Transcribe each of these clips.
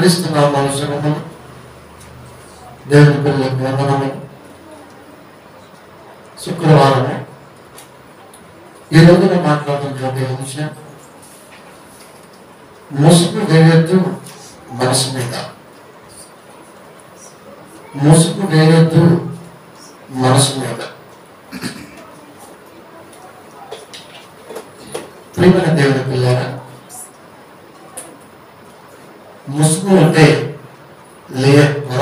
క్రీస్తున్నాం మనుషులము దేవుని పిల్లలకు వందనము శుక్రవారము ఈ రోజున మాట్లాడుతున్నటువంటి అంశం ముసుగు వేయొద్దు మనసు మీద ముసుగు వేయొద్దు మనసు మీద ప్రియమైన దేవుని పిల్లారా ముసుగు అంటే లేయర్ పొర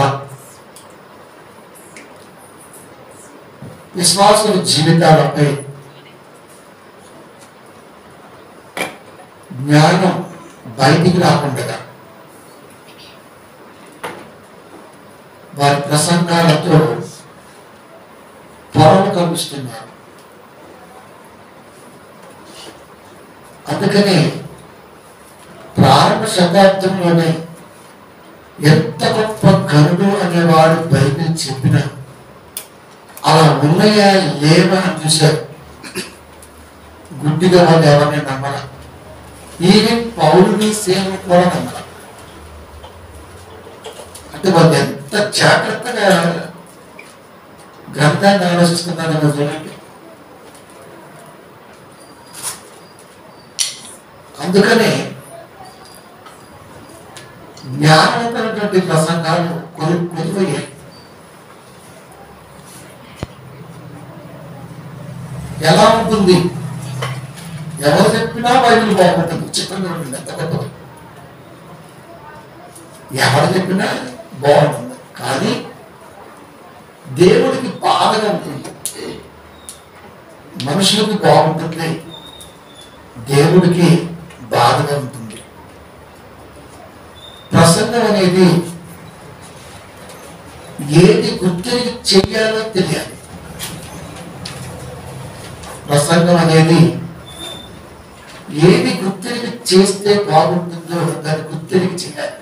విశ్వాసుల జీవితాలపై జ్ఞానం బయటికి రాకుండా వారి ప్రసంగాలతో పొరలు కలుస్తున్నారు అందుకని ప్రారంభ శతాబ్దంలోనే ఎంత గొప్ప గనుడు అనేవాడు బైబిల్ చెప్పిన అలా ఉన్నాయా లేవా అని చూశారు గుడ్డిగా వాళ్ళు ఎవరిని నమ్మరా ఈవెన్ పౌరుని సేవ కూడా నమ్మరా అంటే వాళ్ళు ఎంత జాగ్రత్తగా గ్రంథాన్ని ఆలోచిస్తున్నారో చూడండి అందుకనే జ్ఞానమైనటువంటి ప్రసంగాలు కొను కొనుగోయ్యాయి ఎలా ఉంటుంది ఎవరు చెప్పినా బైబిల్ బాగుంటుంది చిత్రంగా ఉంటుంది ఎంత గొప్పది ఎవరు చెప్పినా బాగుంటుంది కానీ దేవుడికి బాధగా ఉంటుంది మనుషులకు బాగుంటుంది దేవుడికి బాధగా ఉంటుంది ప్రసంగం అనేది ఏది గుర్తిని చెయ్యాలో తెలియాలి ప్రసంగం అనేది ఏది గుర్తిరిగి చేస్తే బాగుంటుందో దాన్ని గుర్తిరిగి చేయాలి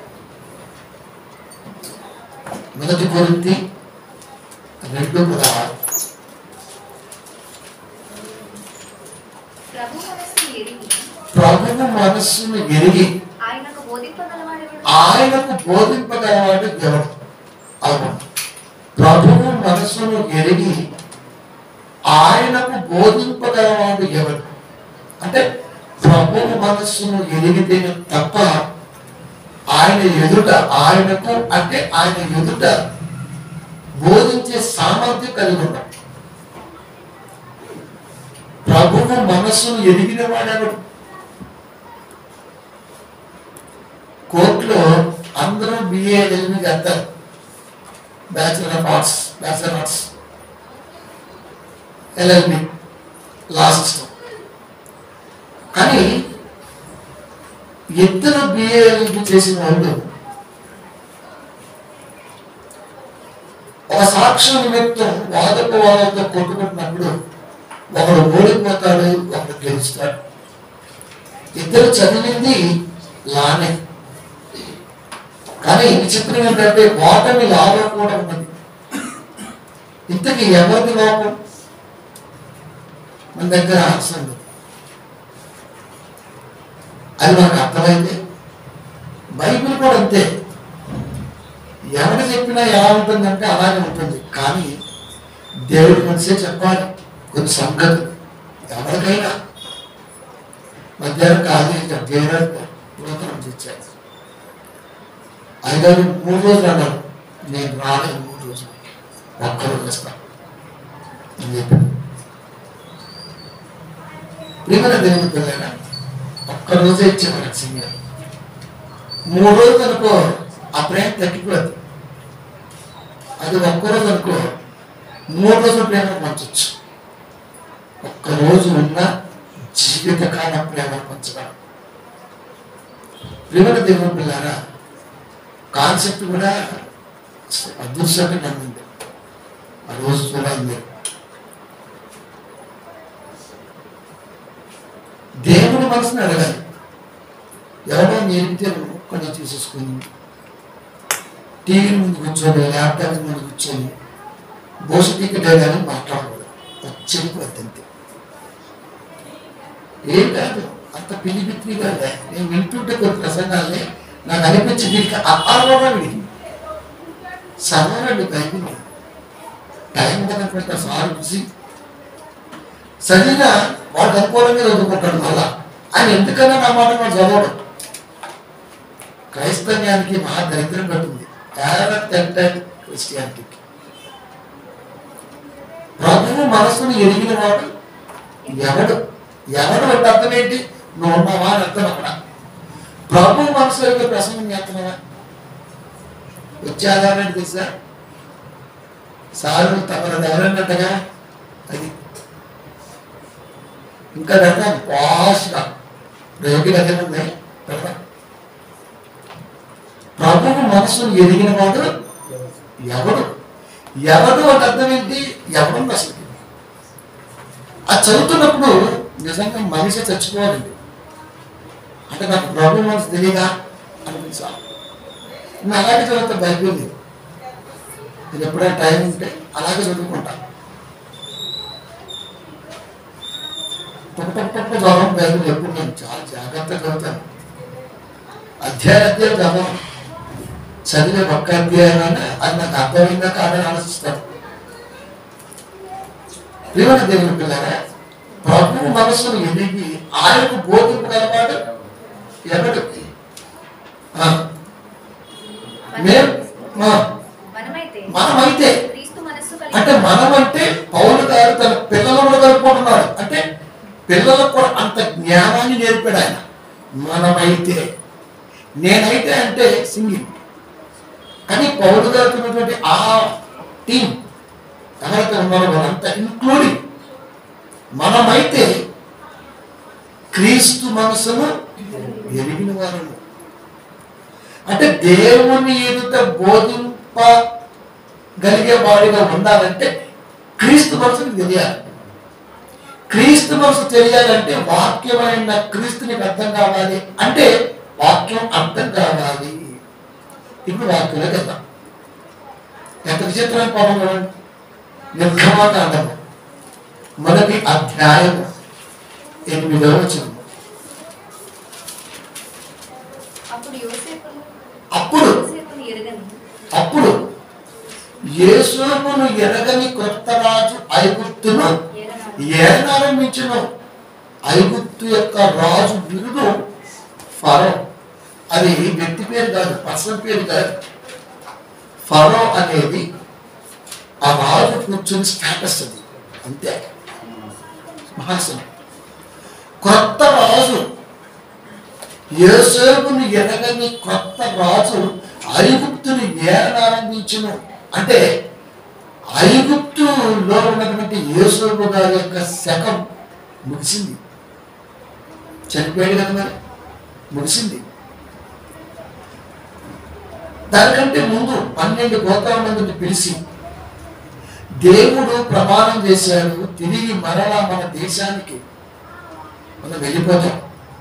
మొదటి కొరింతి రెండు పదహారు ప్రభు మనస్సు ఎరిగి ప్రభువు మనస్సును ఎరిగి ఆయనకు బోధింపగలవాడెవడు ఆయనకు బోధింపగలవాడు ఎవడు అవును ప్రభువు మనస్సును ఎరిగి ఆయనకు బోధింపగలవాడు ఎవడు అంటే ప్రభువు మనస్సును ఎరిగితే తప్ప ఆయన ఎదుట ఆయనకు అంటే ఆయన ఎదుట బోధించే సామర్థ్యం కలిగి ఉన్నాడు ప్రభువు మనస్సును ఎరిగిన వాడెవడు కోర్టులో అందరూ బిఏ ఎల్మి చేస్తారు bachelor of arts bachelor arts LLB law system కానీ ఇద్దరు బిఏ ఎల్ఎల్బి చేసిన వాళ్ళు ఒక సాక్ష్యం నిమిత్తం వాదోపవాదాలతో కొట్టుకుంటున్నప్పుడు ఒకడు ఓడిపోతాడు ఒకడు గెలుస్తాడు ఇద్దరు చదివింది లానే కానీ విచిత్రం ఏంటంటే ఓటమి లాభం కూడా ఉన్నది ఇంతకీ ఎవరిది లోపం మన దగ్గర ఆన్సర్ ఉంది అది మనకు అర్థమైంది బైబిల్ కూడా అంతే ఎవరు చెప్పినా ఎలా ఉంటుందంటే అలాగే ఉంటుంది కానీ దేవుడి మనిషే చెప్పాలి కొన్ని సంగతులు ఎవరికైనా మధ్యాహ్నం కాదు ఇంకా దేవుడు నూతనం తెచ్చారు ఐదారు మూడు రోజులు అన్నారు నేను రాలేదు మూడు రోజులు ఒక్కరోజు వస్తాను అని చెప్పాను ప్రియమైన దేవుని పిల్లల ఒక్క రోజే ఇచ్చేవాడు సింగర్ మూడు రోజులు అనుకో ఆ ప్రేమ తగ్గిపోద్ది అది ఒక్క రోజు అనుకో మూడు రోజుల ప్రేమ పంచవచ్చు ఒక్క రోజు ఉన్న జీవితకాల ప్రేమ పంచగలం ప్రియమైన దేవుని పిల్లారా కాన్సెప్ట్ కూడా అదృష్టంగా నమ్మింది ఆ రోజు చూడాలి మీరు దేవుని మనసుని అడగాలి ఎవరో నేర్పితే ఒక్కడే తీసేసుకొని టీవీ ముందు కూర్చొని ల్యాప్టాప్ ముందు కూర్చొని భవిష్యత్తుకి కానీ మాట్లాడకూడదు వచ్చేది అంతే ఏం కాదు అంత పిలిపిత్రి కాదు నేను వింటుంటే కొన్ని ప్రసంగాలే నాకు అనిపించింది వీడికి అపారంగా వీడికి చదవరండి బైబిల్ టైం ఉందనుకుంటా సార్ చూసి సరిగా వాడు అనుకూలంగా చదువుకుంటాడు మళ్ళా ఆయన ఎందుకన్నా నా మాట వాడు చదవడు క్రైస్తవ్యానికి మహా దరిద్రం కట్టింది క్రిస్టియానిటీకి ప్రభువు మనసును ఎరిగిన వాడు ఎవడు ఎవడు అంటే అర్థం ఏంటి నువ్వు ఉన్నావా అని అర్థం అక్కడ ప్రభు మనసు యొక్క ప్రసంగం చేస్తున్నావా వచ్చేదానంటే తెలుసా సారు తమరు ఎవరన్నట్టుగా అది ఇంకా పెడతాను పాస్గా రేపు అదే ఉంది పెడతాను ప్రభువు మనసును ఎరిగిన వాడు ఎవడు ఎవడు అంటే అర్థం ఏంటి ఎవడు అసలు అది చదువుతున్నప్పుడు నిజంగా మనిషి చచ్చిపోవాలండి అంటే నాకు ప్రభు మనసు తెలియదా అనిపించాలి నేను అలాగే చదువుతా బైబిల్ నేను ఎప్పుడైనా టైం ఉంటే అలాగే చదువుకుంటా టొక్క టొక్క చదవం బైబిల్ ఎప్పుడు నేను చాలా జాగ్రత్తగా చదువుతాను అధ్యాయ అధ్యాయం చదవం చదివే ఒక్క అధ్యాయమైనా అది నాకు అర్థమైందా కాదని ఆలోచిస్తాను ప్రియమైన దేవుని పిల్లరా ప్రభు మనసును ఎదిగి ఆయనకు బోధింపగలవాడు ఎవడు ఆ, మేము ఆ, మనమైతే మనమైతే క్రీస్తు మనస్సు అంటే కలిగి మనం అంటే పౌలు గారు తన పిల్లలను కూడా కలుపుకుంటున్నాడు అంటే పిల్లలకు కూడా అంత జ్ఞానాన్ని నేర్పాడు ఆయన మనమైతే నేనైతే అంటే సింగిల్ కానీ పౌలు గారికి ఉన్నటువంటి ఆ టీం ఎవరైతే ఉన్నారో వాళ్ళంతా ఇంక్లూడింగ్ మనమైతే క్రీస్తు మనసును ఎరిగిన వారము అంటే దేవుని ఎదుట బోధింపగలిగే వాడిగా ఉండాలంటే క్రీస్తు మనసుకు తెలియాలి క్రీస్తు మనసు తెలియాలంటే వాక్యమైన క్రీస్తు నీకు అర్థం కావాలి అంటే వాక్యం అర్థం కావాలి ఇప్పుడు వాక్యంలో వెళ్దాం ఎంత విచిత్రమైన పదం చూడండి నిర్గమాకాండము మొదటి అధ్యాయం ఎనిమిదవ వచనం అప్పుడు యోసేపును అప్పుడు యోసేపును ఎరగని అప్పుడు యేసును ఎరగని కొత్త రాజు ఐగుప్తును ఎరగని ఏనారంభించును ఐగుప్తు యొక్క రాజు బిరుదు ఫరో అది వ్యక్తి పేరు కాదు పర్సన్ పేరు కాదు ఫరో అనేది ఆ రాజు కూర్చొని స్టేటస్ అది అంతే మహాసనం కొత్త రాజు యోసేపుని ఎరగని కొత్త రాజు ఐగుప్తుని ఏనారంభించును అంటే ఐగుప్తులో ఉన్నటువంటి యేసోబు గారి యొక్క శకం ముగిసింది చనిపోయాడు కదా మరి ముగిసింది దానికంటే ముందు పన్నెండు గోత్రాల మందిని పిలిచి దేవుడు ప్రమాణం చేశాడు తిరిగి మరలా మన దేశానికి మనం వెళ్ళిపోతాం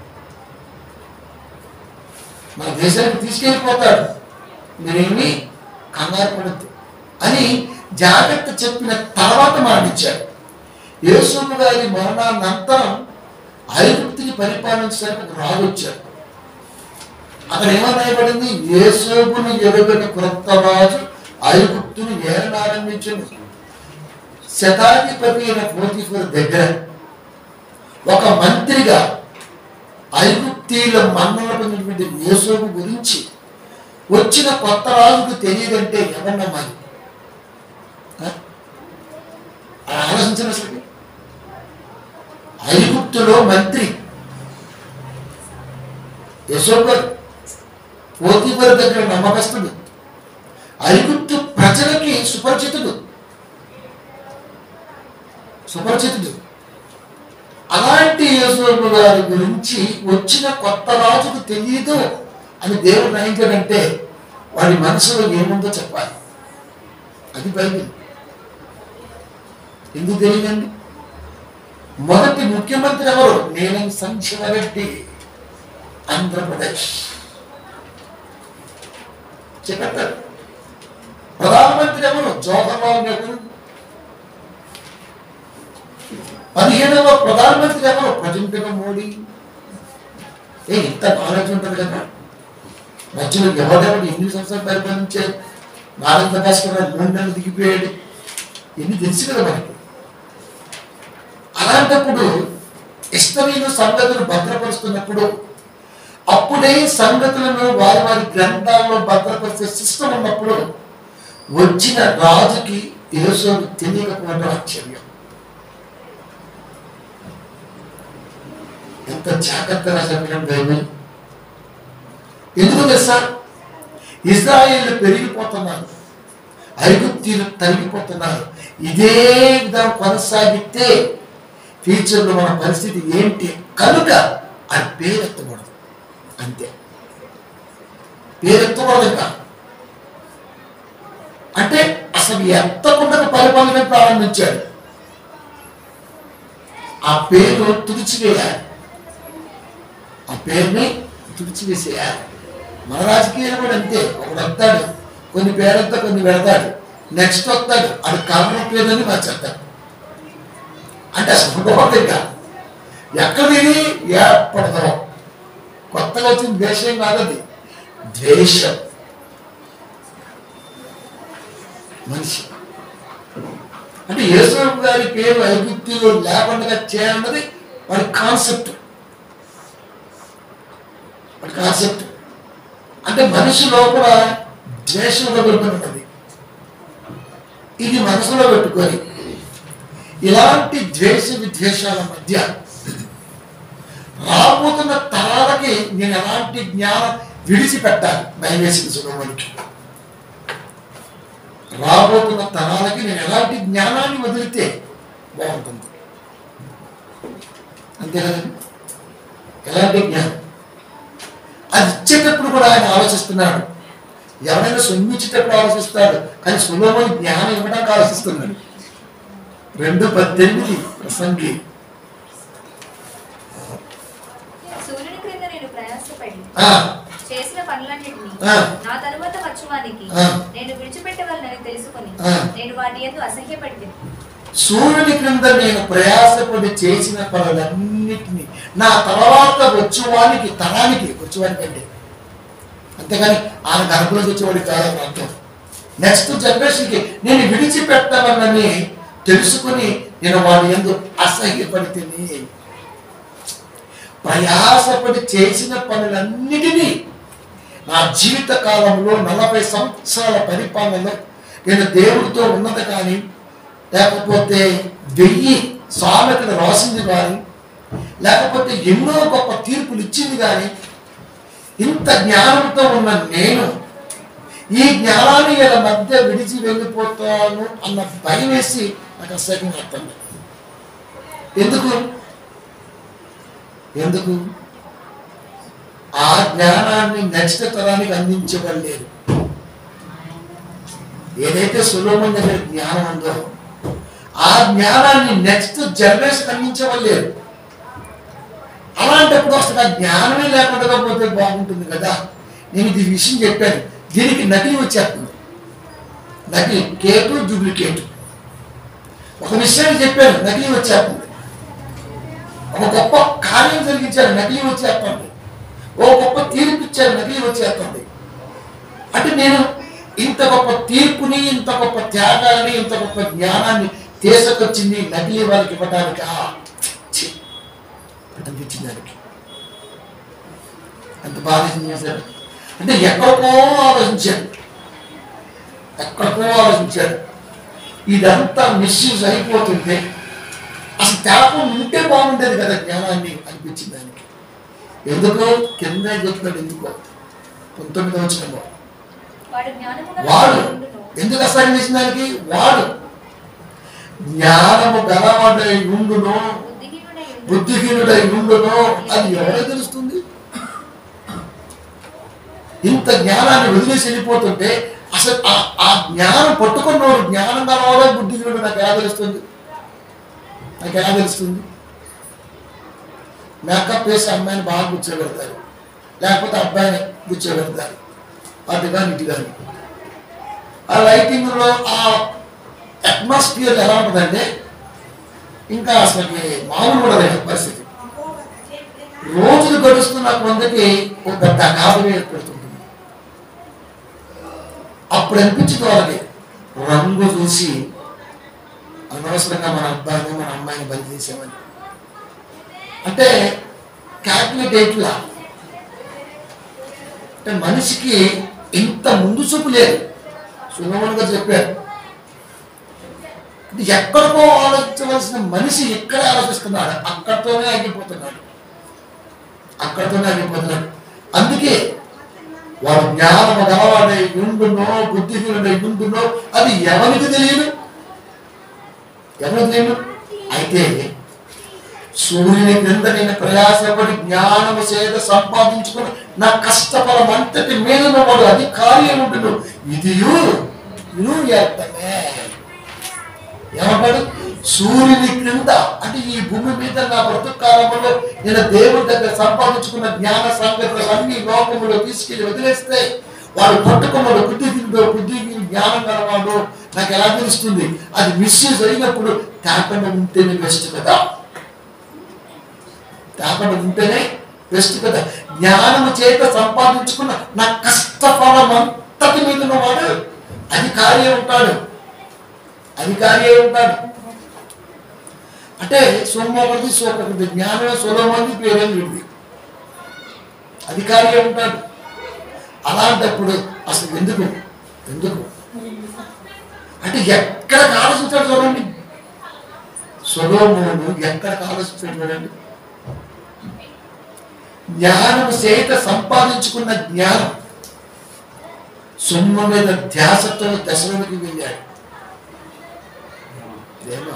మన దేశానికి తీసుకెళ్ళిపోతాడు మీరేమి కంగారు పడద్దు అని జాగ్రత్త చెప్పిన తర్వాత మరణించాడు యేసుడు గారి మరణానంతరం ఐగుప్తిని పరిపాలించడానికి ఒక రాజు వచ్చాడు అక్కడ ఏమని రాయబడింది యేసోబును ఎరుగని క్రొత్త రాజు ఐగుప్తుని ఏలనారంభించింది శతాధిపతి అయిన పోతీఫర్ దగ్గర ఒక మంత్రిగా ఐగుప్తీల మన్నన పొందినటువంటి యేసోబు గురించి వచ్చిన కొత్త రాజుకు తెలియదంటే ఎవరన్నా మరి ఆ? ఆలోచించిన అసలు ఐగుప్తులో మంత్రి యశోబర్ పోతీపర్ దగ్గర నమ్మకస్తుడు ఐగుప్తు ప్రజలకి సుపరిచితుడు సుపరిచితుడు అలాంటి యేసోబు గారి గురించి వచ్చిన కొత్త రాజుకు తెలియదు అని దేవుడు గ్రహించాడంటే వాడి మనసులో ఏముందో చెప్పాలి అది బైబిల్ ఎందుకు తెలియదండి మొదటి ముఖ్యమంత్రి ఎవరు నేను సంజీవరెడ్డి ఆంధ్రప్రదేశ్ చెప్పారు ప్రధానమంత్రి ఎవరు జవహర్లాల్ నెహ్రూ పదిహేనవ ప్రధానమంత్రి ఎవరు ప్రజెంట్గా మోడీ ఏ ఇంత నాలెడ్జ్ ఉంటుంది కదా మధ్యలో ఎవరెవరు ఎన్ని సంవత్సరాలు పరిపాలించారు నారాయణ భాస్కర్ మూడు నెలలు దిగిపోయాడు ఎన్ని తెలుసు కదా మనకి అలాంటప్పుడు ఇష్టమైన సంగతులు భద్రపరుస్తున్నప్పుడు అప్పుడే సంగతులను వారి వారి గ్రంథాల్లో భద్రపరిచే సిస్టమ్ ఉన్నప్పుడు వచ్చిన రాజుకి యేసు తెలియకపోవడం ఆశ్చర్యం ఎంత జాగ్రత్తగా చెప్పడం బైబిల్ ఎందుకు తెలుసా ఇజ్రాయేల్ పెరిగిపోతున్నారు ఐగుప్తీలు తరిగిపోతున్నారు ఇదే విధంగా కొనసాగితే ఫ్యూచర్లో మన పరిస్థితి ఏంటి కనుక అది పేరెత్తకూడదు అంతే పేరెత్తకూడదు ఇంకా అంటే అసలు ఎత్తకుండా పరిపాలన ప్రారంభించాడు ఆ పేరు తుడిచివేయాలి ఆ పేరుని తుడిచివేసేయాలి మన రాజకీయాలు కూడా అంతే ఒకడు వస్తాడు కొన్ని పేరంతా కొన్ని పెడతాడు నెక్స్ట్ వస్తాడు అది కర్మ పేరుని మార్చేస్తాడు అంటే అసలు ఉండకూడదు ఇంకా ఎక్కడిది ఏర్పడదు కొత్తగా వచ్చిన ద్వేషం కాదది ద్వేషం మనిషి అంటే యేసు గారి పేరు ఐగుప్తిలో లేకుండా చేయాలన్నది వాడి కాన్సెప్ట్ వాడి కాన్సెప్ట్ అంటే మనిషి లోపల ద్వేషం ఉంటుంది ఇది మనసులో పెట్టుకొని ఇలాంటి ద్వేష విద్వేషాల మధ్య రాబోతున్న తరాలకి నేను ఎలాంటి జ్ఞానం విడిచిపెట్టాలి దయవేసిన సులభనికి రాబోతున్న తరాలకి నేను ఎలాంటి జ్ఞానాన్ని వదిలితే బాగుంటుంది అంతే కదండి ఎలాంటి జ్ఞానం అది ఇచ్చేటప్పుడు కూడా ఆయన ఆలోచిస్తున్నాడు ఎవరైనా సొమ్మిచ్చేటప్పుడు ఆలోచిస్తాడు కానీ సులభమైన జ్ఞానం ఇవ్వడానికి ఆలోచిస్తున్నాడు రెండు పద్దెనిమిది ప్రసంగి సూర్యుని క్రింద నేను ప్రయాసపడి ఆ, చేసిన పనులన్నిటిని ఆ. నా తరువాత వచ్చువానికి ఆ. నేను విడిచిపెట్టగలనని తెలుసుకొని ఆ. నేను వాటి ఎందు అసహ్యపడి సూర్యుని క్రింద నేను ప్రయాసపడి చేసిన పనులన్నిటినీ నా తర్వాత వచ్చేవానికి తరానికి వచ్చేవానికి అంటే అంతేగాని ఆయన గర్భంలోకి వచ్చేవాడికి కాదని అర్థం నెక్స్ట్ జనరేషన్కి నేను విడిచిపెట్టమని తెలుసుకుని నేను వాడి ఎందు అసహ్యపడితేనే ప్రయాసపడి చేసిన పనులన్నిటినీ నా జీవిత కాలంలో నలభై సంవత్సరాల పరిపాలనలో నేను దేవుడితో ఉన్నది కానీ లేకపోతే వెయ్యి సామెతలు రాసింది కానీ లేకపోతే ఎన్నో గొప్ప తీర్పులు ఇచ్చింది కానీ ఇంత జ్ఞానంతో ఉన్న నేను ఈ జ్ఞానాన్ని వీళ్ళ మధ్య విడిచి వెళ్ళిపోతాను అన్న భయం వేసి నాకు అసహ్యం అర్థం లేదు. ఎందుకు ఎందుకు ఆ జ్ఞానాన్ని నెక్స్ట్ తరానికి అందించబడలేదు ఏదైతే సులభం దగ్గర జ్ఞానం ఉందో ఆ జ్ఞానాన్ని నెక్స్ట్ జనరేషన్ అందించవలేదు అలాంటప్పుడు అసలు ఆ జ్ఞానమే లేకుండా పోతే బాగుంటుంది కదా నేను ఇది విషయం చెప్పాను దీనికి నకిలీ వచ్చేస్తుంది నకిలీ కేటు డూప్లికేట్ ఒక విషయాన్ని చెప్పాను నకిలీ వచ్చేస్తుంది ఒక గొప్ప కార్యం జరిగించారు నకిలీ వచ్చేస్తుంది ఓ గొప్ప తీర్పు ఇచ్చారు నకిలీ వచ్చేస్తుంది అంటే నేను ఇంత గొప్ప తీర్పుని ఇంత గొప్ప త్యాగాన్ని ఇంత గొప్ప జ్ఞానాన్ని తీసుకొచ్చింది నకిలీ వాళ్ళకి ఇవ్వడానికి ఆ, ఛీ, అనిపించింది దానికి అంత బాధ చేశారు అంటే ఎక్కడికో ఆలోచించాడు ఎక్కడికో ఆలోచించాడు ఇదంతా మిస్యూజ్ అయిపోతుంటే అసలు తేపం ఉంటే బాగుండేది కదా జ్ఞానాన్ని అనిపించింది దానికి ఎందుకో కింద చెప్తాడు ఎందుకో పంతొమ్మిది వచ్చిన వాడు జ్ఞానము వాడు ఉండును ఎందుకు అసలు చేసిన దానికి వాడు జ్ఞానము గలవాడై ఉండును బుద్ధిహీనుడై ఉండును. బుద్ధిహీనుడై ఉండును అది ఎవరో తెలుస్తుంది ఇంత జ్ఞానాన్ని వదిలేసి వెళ్ళిపోతుంటే అసలు ఆ- ఆ జ్ఞానం పట్టుకున్నవాడు జ్ఞానం గలవాడో బుద్ధిహీనుడు నాకు ఎలా తెలుస్తుంది నాకు ఎలా తెలుస్తుంది మేకప్ వేసి అమ్మాయిని బాగా కూర్చోబెడతారు లేకపోతే అబ్బాయిని కూర్చోబెడతారు అటు కానీ ఇటు కానీ ఆ లైటింగ్లో ఆ అట్మాస్ఫియర్ ఎలా ఉంటుందంటే ఇంకా అసలు మామూలు కూడా లేదు పరిస్థితి రోజులు గడుస్తున్న కొందకి ఒక పెద్ద అగాధం ఏర్పడుతుంటుంది అప్పుడు అనిపించింది వాళ్ళకి రంగు చూసి అనవసరంగా మన అబ్బాయిని మన అమ్మాయిని బలి చేసామని అంటే క్యాల్కులేట్ ఎట్లా అంటే మనిషికి ఇంత ముందు చూపు లేదు సులభంగా చెప్పారు ఇది ఎక్కడికో ఆలోచించవలసిన మనిషి ఎక్కడ ఆలోచిస్తున్నాడు అక్కడితోనే ఆగిపోతున్నాడు అక్కడితోనే ఆగిపోతున్నాడు అందుకే వాడు జ్ఞానము గలవాడై ఉండునో బుద్ధిహీనుడై ఉండునో అది ఎవరికి తెలియదు ఎవరికి తెలియదు అయితే సూర్యుని క్రింద నేను ప్రయాసపడి జ్ఞానము చేత సంపాదించుకుని నా కష్టఫలం అంతటి మీద వాడు అధికారి ఉంటును ఇదియు ఇను ఏత్తమే ఏమంటాడు సూర్యుని క్రింద అంటే ఈ భూమి మీద నా బ్రతుకాలంలో నేను దేవుడి దగ్గర సంపాదించుకున్న జ్ఞాన సంగతులు అన్ని లోకములో తీసుకెళ్లి వదిలేస్తే వాడు పట్టుకున్నాడు బుద్ధి తిందో బుద్ధి జ్ఞానం కలవాడు నాకు ఎలా తెలుస్తుంది అది మిస్యూజ్ అయినప్పుడు తేకుండా ఉంటేనే బెస్ట్ కదా తేకుండా ఉంటేనే బెస్ట్ కదా జ్ఞానము చేత సంపాదించుకున్న నా కష్టఫలం అంతటి మీద ఉన్నవాడు అధికారి ఉంటాడు అధికారి ఉంటాడు అంటే సోమవారి సోకటి జ్ఞానం సొలమంది పేరేం వీడిది అధికారి ఉంటాడు అలాంటప్పుడు అసలు ఎందుకు ఎందుకు అంటే ఎక్కడ ఆలోచించాడు చూడండి సొలోమోను ఎక్కడ ఆలోచించాడు చూడండి జ్ఞానం చేత సంపాదించుకున్న జ్ఞానం సొమ్ము మీద ధ్యాసతో దశలోకి వెళ్ళాడు దేవా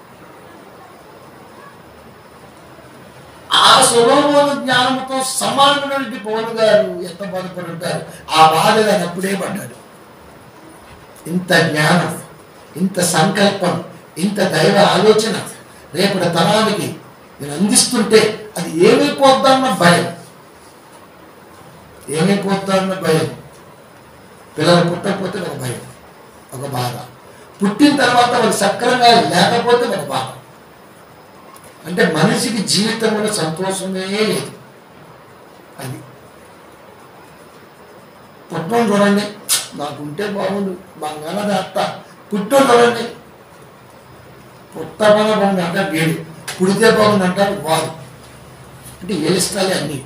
ఆ సులోమోను జ్ఞానంతో సమానమైనటువంటి పౌరు గారు ఎంత బాధపడి ఉంటారు ఆ బాధలు ఆయన అప్పుడే పడ్డాడు ఇంత జ్ఞానం ఇంత సంకల్పం ఇంత దైవ ఆలోచన రేపటి తరానికి నేను అందిస్తుంటే అది ఏమైపోద్దన్న భయం ఏమైపోద్దన్న భయం పిల్లలు పుట్టకపోతే ఒక భయం ఒక బాధ పుట్టిన తర్వాత వాళ్ళు సక్రంగా లేకపోతే ఒక బాధ అంటే మనిషికి జీవితంలో సంతోషమే లేదు అది పుట్టం చూడండి నాకుంటే బాగుండు బంగాళ దాత్త పుట్టం చూడండి పుట్టమన బాగుంది అంటారు వేడు పుడితే బాగుంది అంటారు వారు అంటే ఏలిస్తాయి అన్నీ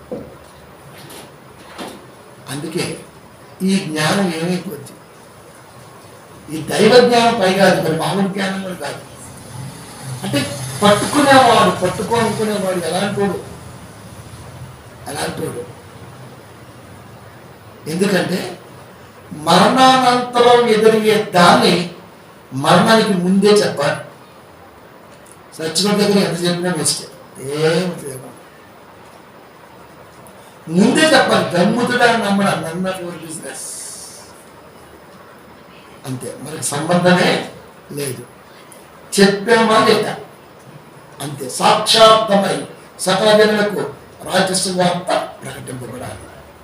అందుకే ఈ జ్ఞానం ఏమైపోద్ది ఈ దైవ జ్ఞానం పై కాదు మరి మామూలు జ్ఞానం కూడా కాదు అంటే పట్టుకునేవాడు పట్టుకోనుకునేవాడు ఎలాంటోడు ఎలాంటోడు ఎందుకంటే మరణానంతరం ఎదురయ్యే దాన్ని మరణానికి ముందే చెప్పాలి సచ్చినోడి దగ్గర ఎంత చెప్పినా వేస్తే ఏం ఉపయోగం ముందే చెప్పాలి గమ్ముతుడా నమ్మడం నన్న ఫోర్ బిజినెస్ అంతే మనకి సంబంధమే లేదు చెప్పామా లేదా అంతే సాక్షాత్తమై సకల జనులకు రాజస్వ వార్త ప్రకటింపబడాలి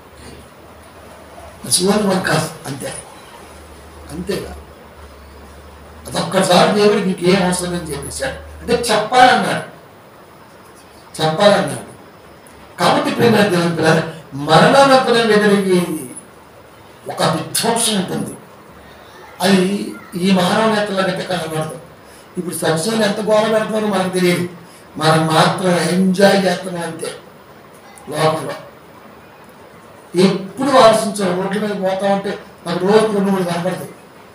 శివన్ వన్ కాదు అంతే అంతేగా అదొక్కసారి దేవుడికి ఇంకేం అవసరం అని చెప్పేశాడు అంటే చెప్పాలన్నాడు చెప్పాలన్నాడు కాబట్టి ప్రేమ దేవుని పిల్లలు మరణానంతరం ఎదురయ్యే ఒక విధ్వంసం ఉంటుంది అది ఈ మానవనేతలకైతే కనబడదు ఇప్పుడు సత్యంలో ఎంత గోడ పెడుతున్నారో మనకు తెలియదు మనం మాత్రం ఎంజాయ్ చేస్తున్నాం అంతే లోపల ఎప్పుడు ఆలోచించాలి రోడ్ల మీద పోతా ఉంటే నాకు రోజు రెండు మూడు కనపడతాయి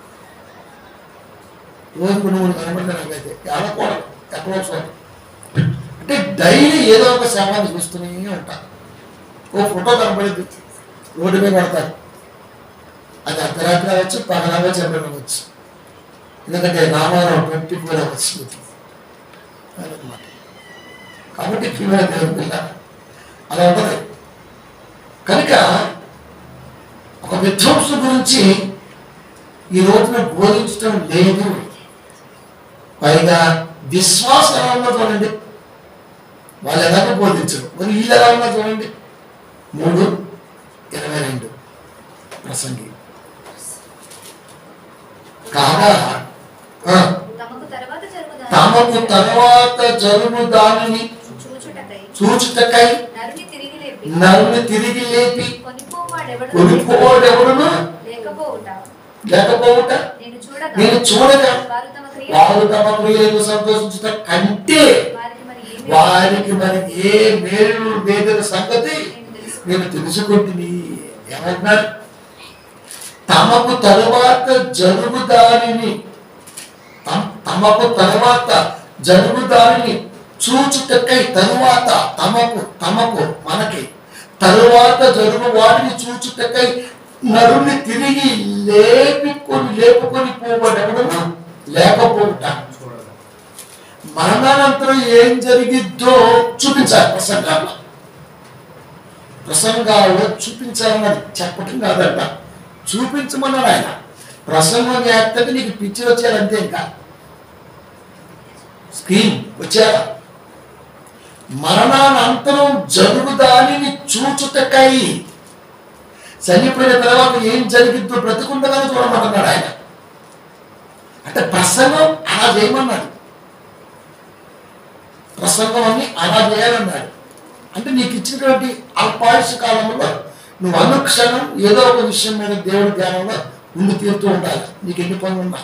రోజు రెండు మూడు కనపడతాయి నాకైతే ఆడకూడదు ఎక్కడో చోట అంటే డైలీ ఏదో ఒక శవాన్ని చూస్తూనే ఉంటా ఓ ఫోటో కనపడింది రోడ్డు మీద పడతారు అది అర్ధరాత్రి అవ్వచ్చు పగలవచ్చు ఎప్పుడు అవ్వచ్చు ఎందుకంటే రామారావు ట్వంటీ ఫోర్ అవర్స్ అదనమాట కాబట్టి ప్రియమైన దేవుని పిల్ల అలా ఉంటుంది కనుక ఒక విధ్వంసం గురించి ఈ రోజున బోధించడం లేదు పైగా విశ్వాసం ఎలా ఉందో చూడండి వాళ్ళు ఎలాగో బోధించరు మరి వీళ్ళు ఎలా ఉన్నా చూడండి మూడు ఇరవై రెండు ప్రసంగి కాగా ఆ, తమకు తర్వాత జరుగుదా తమకు తర్వాత జరుగు దానిని చూచుటకై చూచుటకై నరుని తిరిగి లేపి నరుని తిరిగి లేపి కొనిపోవాడెవడు కొనుక్కోడెవడును లేక లేకపోవుట లేకపోవుట నేను చూడగా నేను చూడగా వారు తమ క్రియ వారు తమ క్రియలను సంతోషించుట కంటే వారికి మరి ఏమి వారికి మరి ఏ మేలు లేదని సంగతి నేను తెలుసు నేను తెలుసుకుంటుని ఏమంటున్నారు తమకు తరువాత జరుగు దానిని తమ- తమకు తరువాత జరుగు దానిని చూచుటకై తరువాత తమకు తమకు మనకి తరువాత జరుగు వాటిని చూచుటకై నరుని తిరిగి లేపుకొని లేపుకొని పోవడము లేకపోవుట మరణానంతరం ఏం జరిగిద్దో చూపించాలి ప్రసంగాల్లో ప్రసంగాల్లో చూపించాలన్నది చెప్పటం కాదంట చూపించమన్నాడు ఆయన ప్రసంగం చేస్తే నీకు పిక్చర్ వచ్చారు అంతే ఇంకా స్క్రీన్ వచ్చారా మరణానంతరం జరుగు దానిని చూచుటకై చనిపోయిన తర్వాత ఏం జరిగిద్దో బ్రతికుండగానే చూడమంటున్నాడు ఆయన అంటే ప్రసంగం అలా చేయమన్నాడు ప్రసంగం అన్ని అలా చేయాలన్నాడు అంటే నీకు ఇచ్చినటువంటి అల్పాయుష కాలంలో నువ్వు అనుక్షణం ఏదో ఒక విషయం మీద దేవుడి ధ్యానంలో ఉండి తీరుతూ ఉండాలి నీకు ఎన్ని పనులు ఉన్నా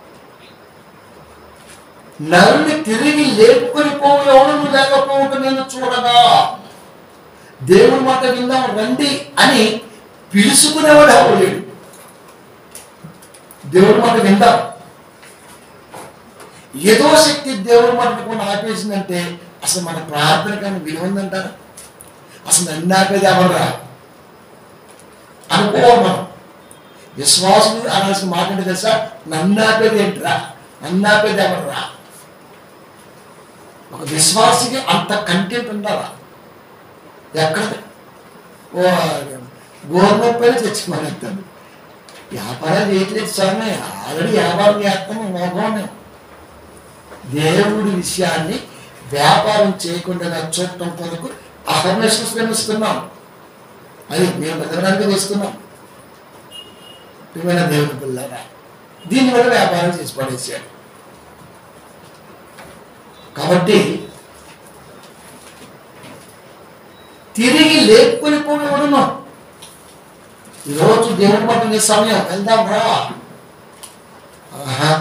నరుని తిరిగి లేపుకొని పోవడం లేకపోవటం నేను చూడగా దేవుడి మాట విందాం రండి అని పిలుచుకునేవాడు ఎవరు లేడు దేవుడి మాట విందాం ఏదో శక్తి దేవుడి మాట వినకుండా ఆపేసిందంటే అసలు మన ప్రార్థన కానీ విలువ ఉందంటారా అసలు నన్ను ఆపేది ఎవరురా అనుకోవాలి మనం విశ్వాసం అనాల్సిన మాట ఏంటి తెలుసా నన్ను ఆపేది ఏంట్రా నన్ను ఆపేది ఎవరురా ఒక విశ్వాసికి అంత కంటెంట్ ఉండాలా ఎక్కడ ఓ గవర్నమెంట్ పైన తెచ్చుకోలేస్తాను వ్యాపారం చేయట్లేదు స్వామి ఆల్రెడీ వ్యాపారం చేస్తాము మోగోనే దేవుడి విషయాన్ని వ్యాపారం చేయకుండా చూడటం కొరకు అహర్నేషన్ శ్రమిస్తున్నాం అది మేము బతకడానికి చేస్తున్నాం ప్రియమైన దేవుని పిల్లరా దీనివల్ల వ్యాపారం చేసి పడేసాడు కాబట్టి తిరిగి లేపుకొని పోవడము ఈరోజు దేవుని మాట నీ సమయం వెళ్దాం రా ఆహా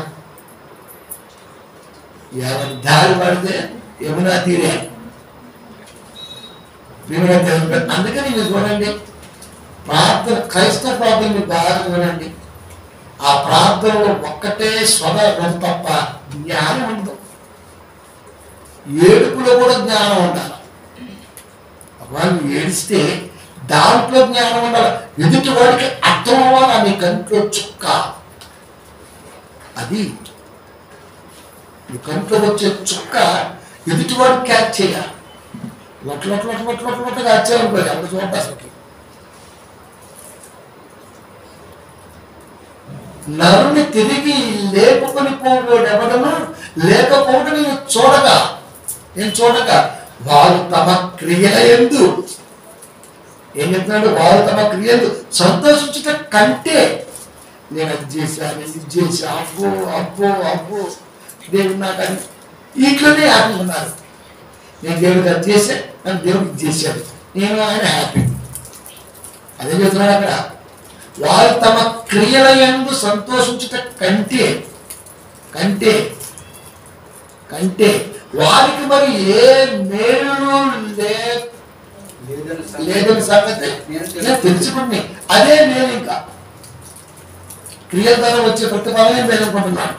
ఎవరి దారి పడితే యమునా తీరే ప్రియమైన దేవుని పిల్ల- అందుకని మీరు చూడండి ప్రార్థన క్రైస్తవ ప్రార్థన మీరు బాగా చూడండి ఆ ప్రార్థనలో ఒక్కటే స్వరం తప్ప జ్ఞానం ఉండదు ఏడుపులో కూడా జ్ఞానం ఉండాలి వాళ్ళు ఏడిస్తే దాంట్లో జ్ఞానం ఉండాలి ఎదుటి వాడికి అర్థం అవ్వాలి నీ కంట్లో చుక్క అది నీ కంట్లో వచ్చే చుక్క ఎదుటివాడు క్యాచ్ చేయాలి లొట్ట లొట్ట లొట్ట లొట్ట లొట్ట లొట్ట కాచేయనుకోవాలి అప్పుడు చూడండి అసలుకి నరుని తిరిగి లేపుకొని పోవడం ఎవడను లేకపోవడం నేను చూడగా నేను చూడగా వారు తమ క్రియల ఎందు ఏం చెప్తున్నాడు వారు తమ క్రియలు సంతోషించుట కంటే నేను అది చేశాను ఇది చేశా అబ్బో అబ్బో అబ్బో దేవుడు నాకు అది వీటిలోనే హ్యాపీ ఉన్నారు నేను దేవుడికి అది చేసా నన్ను దేవుడికి ఇది చేశాడు నేను ఆయన హ్యాపీ అదే చెప్తున్నాడు అక్కడ వారు తమ క్రియల ఎందు సంతోషించుట కంటే కంటే కంటే వారికి మరి ఏ మేలు లే లేదని సంగతి నేను తెలుసుకుని అదే నేను ఇంకా క్రియల ద్వారా వచ్చే ప్రతిఫలమే నేను అనుకుంటున్నాను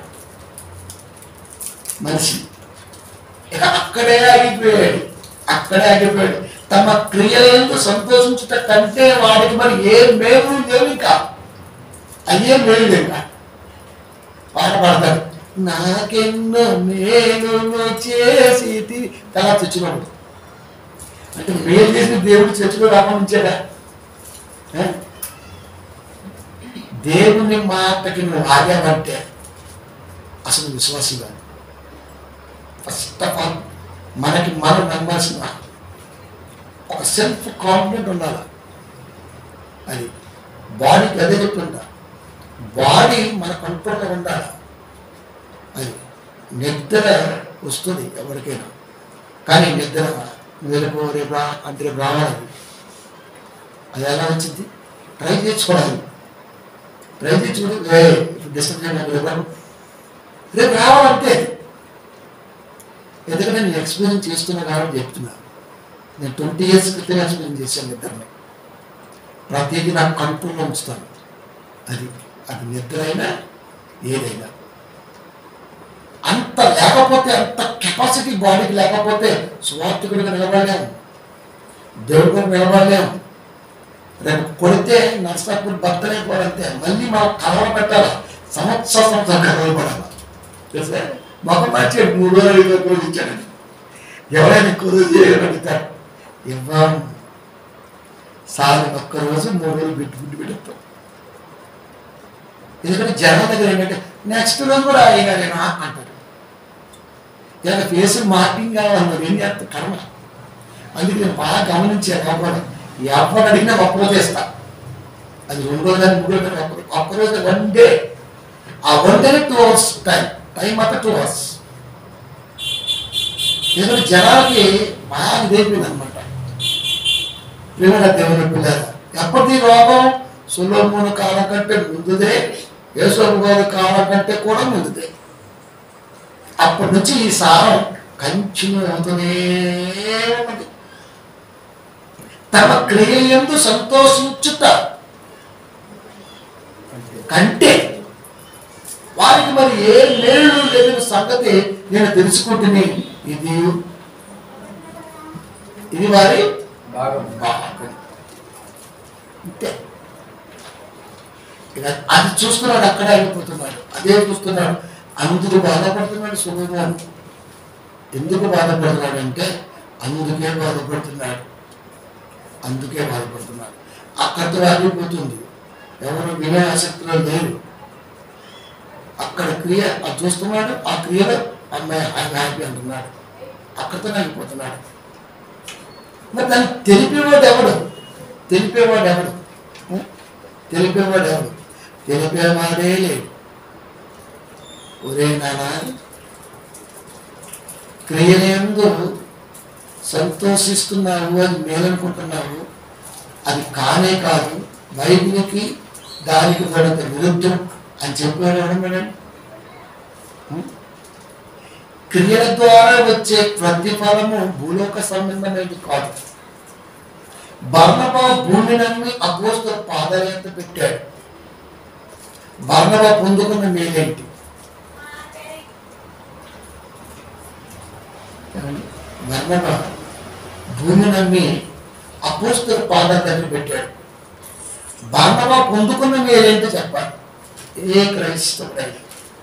మనిషి ఇక అక్కడే ఆగిపోయాడు అక్కడే ఆగిపోయాడు తమ క్రియలందు సంతోషించుట కంటే వాడికి మరి ఏ మేలు లేవు ఇంకా అయ్యే మేలు ఇంకా పాట పాడతాడు నాకెన్నో మేలు చేసి తి-" తర్వాత తెచ్చినప్పుడు అంటే మేలు చేసిన దేవుడు చర్చలో రామనించాడా ఆ? దేవుని మాటకి నువ్వు ఆగావంటే అసలు విశ్వాసిగా ఫస్ట్ ఆఫ్ ఆల్ మనకి మనం నమ్మాల్సిన ఒక సెల్ఫ్ కాన్ఫిడెంట్ ఉండాలి అది బాడీకి అదే చెప్తుంటా బాడీ మన కంట్రోల్లో ఉండాలి అది నిద్ర వస్తుంది ఎవరికైనా కానీ నిద్ర వెలుపు రేపు రా అంటే రేపు రావాలి అది ఎలా వచ్చింది ట్రై చేసుకోవాలి ట్రై చేసి చూడు ఏ డిస్టర్బ్ చేయడానికి రేపు రేపు రావాలంటే ఎందుకంటే నేను ఎక్స్పీరియన్స్ చేస్తున్నా కాబట్టి చెప్తున్నా నేను ట్వంటీ ఇయర్స్ క్రితం ఎక్స్పీరియన్స్ చేశాను ఇద్దరిని ప్రతిదీ నాకు కంట్రోల్లో ఉంచుతాను అది అది నిద్ర అయినా ఏదైనా అంత లేకపోతే అంత కెపాసిటీ బాడీకి లేకపోతే స్వార్థకుడిగా నిలబడలేము దేవుడికి నిలబడలేము రేపు కొడితే నర్సాపూర్ భక్తలైపోవాలంటే మళ్ళీ మనం కలవ పెట్టాలి సంవత్సరం సంవత్సరం కలవబడాలి తెలుసా మొక్క మార్చాడు మూడు రోజులు ఐదు రోజులు ఇచ్చాడు ఎవరైనా ఎక్కువ రోజు చేయని అడుగుతారు ఇవ్వం సార్ ఒక్క రోజు మూడు రోజులు బిట్టు బిట్టు పెడతాం ఎందుకంటే జనం దగ్గర ఏంటంటే నెక్స్ట్ రోజు కూడా అయ్యగారేనా అంటారు ఇక ఫేస్ మార్కింగ్ కావాలి ఏం చేస్తా కర్మ అందుకే నేను బాగా గమనించాను ఎవరు ఎవరు అడిగినా ఒక్క రోజు వేస్తా అది రెండు రోజులు మూడు రోజులు ఒక్క రోజు- ఒక్క రోజు వన్ డే ఆ one day two hours time time మాత్రం టూ అవర్స్ ఎందుకంటే జనాలకి బాగా ఇదైపోయింది అనమాట ప్రేమల దేవుని పిల్లలు ఎప్పటి రోగం సులోమున కాలం కంటే ముందుదే యేసోము గారి కాలం కంటే కూడా ముందుదే అప్పటి నుంచి ఈ సారం కంటిన్యూ అవుతూనే ఉన్నది తమ క్రియలందు సంతోషించుట కంటే వారికి మరి ఏ మేలు లేని సంగతి నేను తెలుసుకుంటుని ఇది ఇది వారి భాగం భాగం అంతే ఇక అది చూస్తున్నాడు అక్కడే అయిపోతున్నాడు అదే చూస్తున్నాడు అందుకు బాధపడుతున్నాడు సుమగాను ఎందుకు బాధపడుతున్నాడు అంటే అందుకే బాధపడుతున్నాడు అందుకే బాధపడుతున్నాడు అక్కడితో ఆగిపోతుంది ఎవరు వినే ఆసక్తిలో లేరు అక్కడ క్రియ అది చూస్తున్నాడు ఆ క్రియలో అమ్మాయి ఆయన హ్యాపీ అంటున్నాడు అక్కడితో ఆగిపోతున్నాడు మరి దాన్ని తెలిపేవాడు ఎవడు తెలిపేవాడు ఎవడు ఉం? తెలిపేవాడు ఎవడు తెలిపేవాడే లేడు ఒరే నానా క్రియలందు సంతోషిస్తున్నావు అని మేలనుకుంటున్నావు అది కానే కాదు బైబిల్కి దానికి పడిన విరుద్ధం అని చెప్పాడు ఎవడు మేడం ఉం? క్రియల ద్వారా వచ్చే ప్రతిఫలము భూలోక సంబంధమైనది కాదు బర్ణబా భూమి నమ్మి అపోస్త పాదయాత్ర పెట్టాడు బర్ణబా పొందుకున్న మేలేంటి బర్ణబా భూమి నమ్మి అపోస్తల పాదయాత్ర పెట్టాడు బర్ణబా పొందుకున్న మేలేంటో చెప్పాలి ఏ క్రైస్తవుడైనా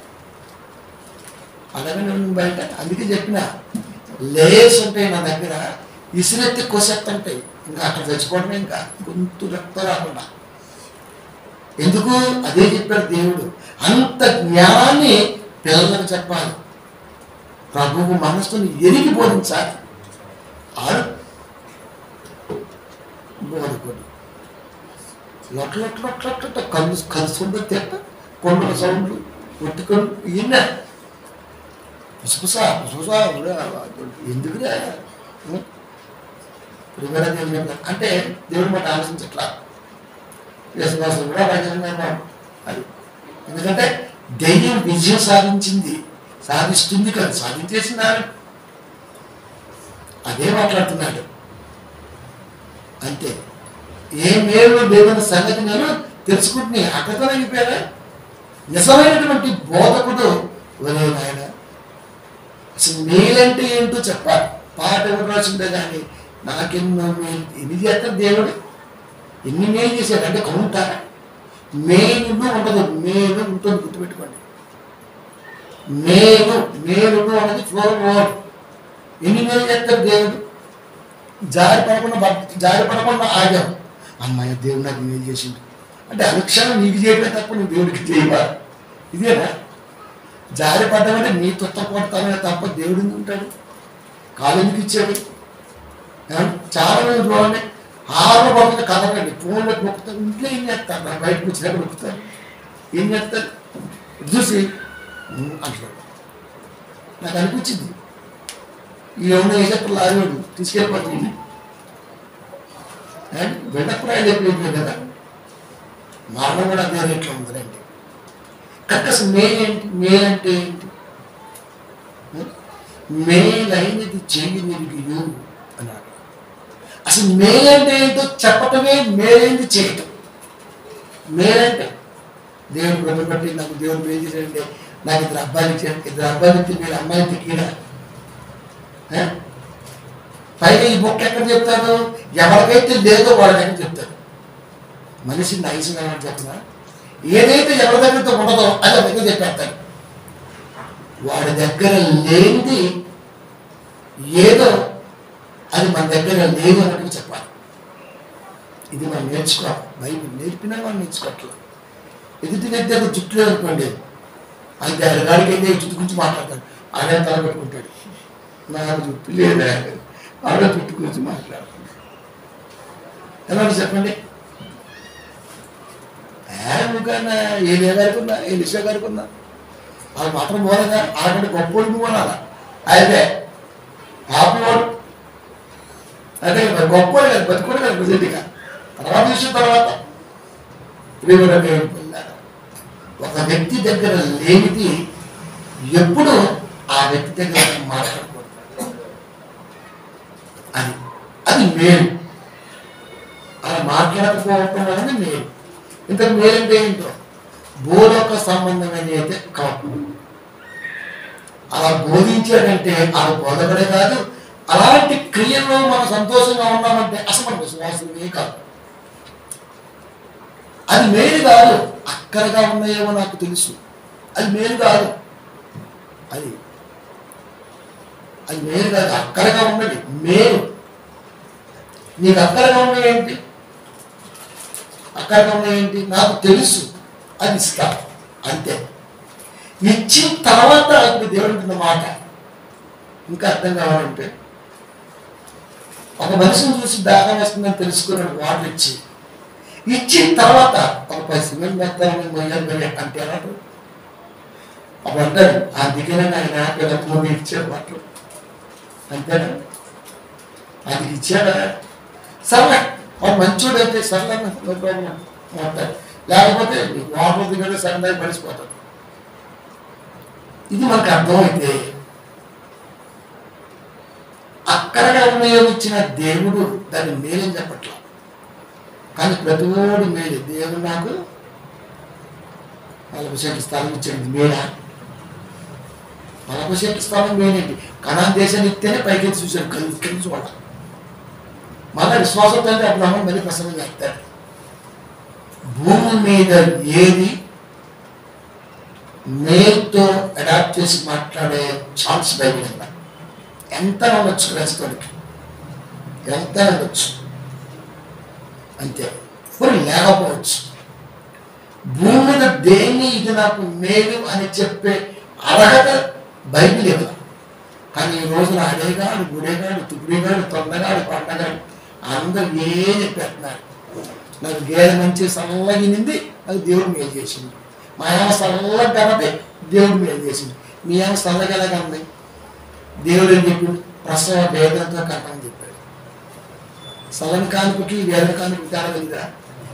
అలాగే నేను బయట అందుకే చెప్పిన లేయర్స్ ఉంటాయి నా దగ్గర ఇసురెత్తి కొసెత్తుంటాయి ఇంకా అక్కడ చచ్చిపోవడమే ఇంకా గొంతు రక్త రాకుండా ఎందుకు అదే చెప్పాడు దేవుడు అంత జ్ఞానాన్ని పిల్లలకు చెప్పాలి ప్రభువు మనస్సుని ఎరిగి బోధించాలి ఆడు బోధకుడు లొట్ల లొట్ల లొట్ల లొట్ల కలు కలుసుకుంటే తిట్ట కొండల సౌండ్లు కొట్టుకొని విన్నా పుసపుసా పుసపుసా ఎందుకురా ప్రిమేర దేవుని యొక్క అంటే దేవుడి మాట ఆలోచించట్లా విశ్వాసం కూడా రాజ్యాంగం అది ఎందుకంటే దెయ్యం విజయం సాధించింది సాధిస్తుంది కదా సాధించేసినారు అదే మాట్లాడుతున్నాడు అంతే ఏ మేలు లేదన్న సంగతి నేను తెలుసుకుంటున్నా అక్కడతో అయిపోయారా నిజమైనటువంటి బోధకుడు ఒరే నాయన అసలు మేలంటే ఏంటో చెప్పాలి పాట ఎవరు రాసిందే కానీ నాకెన్నో మేలు ఎన్ని చేస్తాడు దేవుడు ఎన్ని మేలు చేశాడు అంటే కౌంటా మేలు ఉండదు మేలు ఉంటుంది గుర్తుపెట్టుకోండి మేలు మేలు అన్నది ఫ్లోర్ వర్డ్ ఎన్ని మేలు చేస్తాడు దేవుడు జారి పడకుండా బత్- జారి పడకుండా ఆగాం అమ్మాయి దేవుడు నాకు మేలు చేసిండు అంటే అనుక్షణం నీకు చేయడమే తప్ప నువ్వు దేవుడికి చేయవా ఇదేనా జారి పడ్డామంటే నీ తొత్త కొడతానే తప్ప దేవుడు ఎందుకు ఉంటాడు కాలు ఎందుకు ఇచ్చాడు ఏమండి? చాలా మంది చూడండి ఆరు పడుతుంది కదలండి ఫోన్లో నొక్కుతారు ఇంట్లో ఏం చేస్తారు నా బయటకు వచ్చినప్పుడు నొక్కుతారు ఏం చేస్తారు ఇది చూసి "ఉమ్" అంటాడు నాకు అనిపించింది ఈ ఎవరిని వేసేప్పుడు లాగేవాడు తీసుకెళ్ళిపోతుంది బెండప్రాయాలు చెప్పలేదు కదా మరణం కూడా అదే రేట్లో ఉందండి కనుక అసలు మేలు ఏంటి మేలు అంటే ఏంటి మేలైనది చేయి నిరిగియు అన్నాడు అసలు మేలంటే ఏంటో చెప్పటమే మేలైంది చేయటం మేలంటే దేవుడు బ్రహ్మ బట్టి నాకు దేవుడు మేలు చేయండి నాకు ఇద్దరు అబ్బాయిలు ఇచ్చాడు ఇద్దరు అబ్బాయిలు ఇచ్చి మీరు అమ్మాయిలు తిక్కిరా పైగా ఈ బుక్ ఎక్కడ చెప్తారు ఎవరికైతే లేదో వాళ్ళ దగ్గర చెప్తారు మనిషి నైస్గా చెప్పిన ఏదైతే ఎవరి దగ్గరతో ఉండదో అది ఆ దగ్గర చెప్పేస్తారు వాడి దగ్గర లేనిది ఏదో అది మన దగ్గర లేదు అన్నట్టు చెప్పాలి ఇది మనం నేర్చుకోవాలి బైబిల్ నేర్పినా మనం నేర్చుకోవట్లేదు ఎదుటి వ్యక్తి దగ్గర జుట్టు లేదు అనుకోండి అయితే ఆయన గాడికి అయితే జుట్టు గురించి మాట్లాడతాడు ఆయన తల పెట్టుకుంటాడు నాకు జుట్టు లేదా ఆడ జుట్టు గురించి మాట్లాడుతున్నాడు ఎలా ఉంది చెప్పండి ఏమన్నా ఏ గారికి ఉన్నా ఏ లిషా గారికి ఉన్నా వాళ్ళు మాత్రం పోలేదా అలాంటి గొప్ప నువ్వు అనాలా అయితే పాపవాడు అంటే మరి గొప్పవాడు కాదు బతుకోడు కాదు నిజంగా తర్వాత విషయం తర్వాత ప్రేమలో పొందారు ఒక వ్యక్తి దగ్గర లేనిది ఎప్పుడు ఆ వ్యక్తి దగ్గర మాట్లాడకూడదు అది అది మేలు అలా మాట్లాడకపోవటం అనేది మేలు ఇంత మేలంటే ఏంటో భూలోక సంబంధమైన అయితే కాదు అలా బోధించాడంటే అది బోధకుడే కాదు అలాంటి క్రియల్లో మనం సంతోషంగా ఉన్నామంటే అసలు మన విశ్వాసమే కాదు అది మేలు కాదు అక్కరగా ఉన్నాయేమో నాకు తెలుసు అది మేలు కాదు అది అది మేలు కాదు అక్కరగా ఉన్నది మేలు నీకు అక్కరగా ఉన్నది ఏంటి అక్కరగా ఉన్నది ఏంటి నాకు తెలుసు అది ఇస్తా అంతే ఇచ్చిన తర్వాత ఇప్పుడు దేవుడు అంటున్న మాట ఇంకా అర్థం కావాలంటే ఒక మనిషిని చూసి దాహం వేస్తుందని తెలుసుకున్నాడు వాటర్ ఇచ్చి ఇచ్చిన తర్వాత ఒక పది సిమెంట్ మెత్తాలని మొయ్యాలి మరి అంటే అన్నాడు అప్పుడు అంటాడు అందుకనే ఆయన పిల్లలు ఇచ్చాడు వాటర్ అంతేనా అది ఇచ్చాడా సరే వాడు మంచోడు అయితే సర్లే నో ప్రాబ్లం మాట్లాడు లేకపోతే నీకు వాటర్ దిగడే సడన్ పడిసిపోతాడు ఇది మనకు అర్థమైతే అక్కడగా ఉపయోగించిన దేవుడు దాన్ని మేలని చెప్పట్లా కానీ ప్రతివాడు మేలు దేవుడు నాకు నలభై సెంటు స్థలం ఇచ్చాడు మేలా నలభై సెంటు స్థలం మేలేంటి కణాన్ దేశాన్ని ఇస్తేనే పైకి చూశాడు కలిసి కలిసి వాళ్ళ మళ్ళీ విశ్వాసంతో అంటే అప్పుడు అమ్మ మళ్ళీ ప్రసంగం చేస్తాడు భూమి మీద ఏది మేల్తో అడాప్ట్ చేసి మాట్లాడే ఛాన్స్ బైబిల్ ఉందా ఎంత ఉండొచ్చు క్రైస్తవుడికి ఎంత ఉండొచ్చు అంతే మరి లేకపోవచ్చు భూమి మీద దేన్ని ఇది నాకు మేలు అని చెప్పే అర్హత బైబిల్ ఇవ్వదు కానీ ఈ రోజున అడేగాడు గుడేగాడు తుడిగాడు తొందగాడు పండగాడు అందరూ ఏ చెప్పేస్తున్నారు నాకు గేదె మంచి చల్లగినింది నాకు దేవుడు మేలు చేసింది మా ఏమ చల్లగా కనపే దేవుడు మేలు చేసింది మీ ఏమ చల్లగా ఎలా కనది దేవుడు ఏం చెప్పిండు ప్రసవ వేదంతో కట్టని చెప్పాడు సలని కానుకకి వేద కానుకకి తేడా ఉందా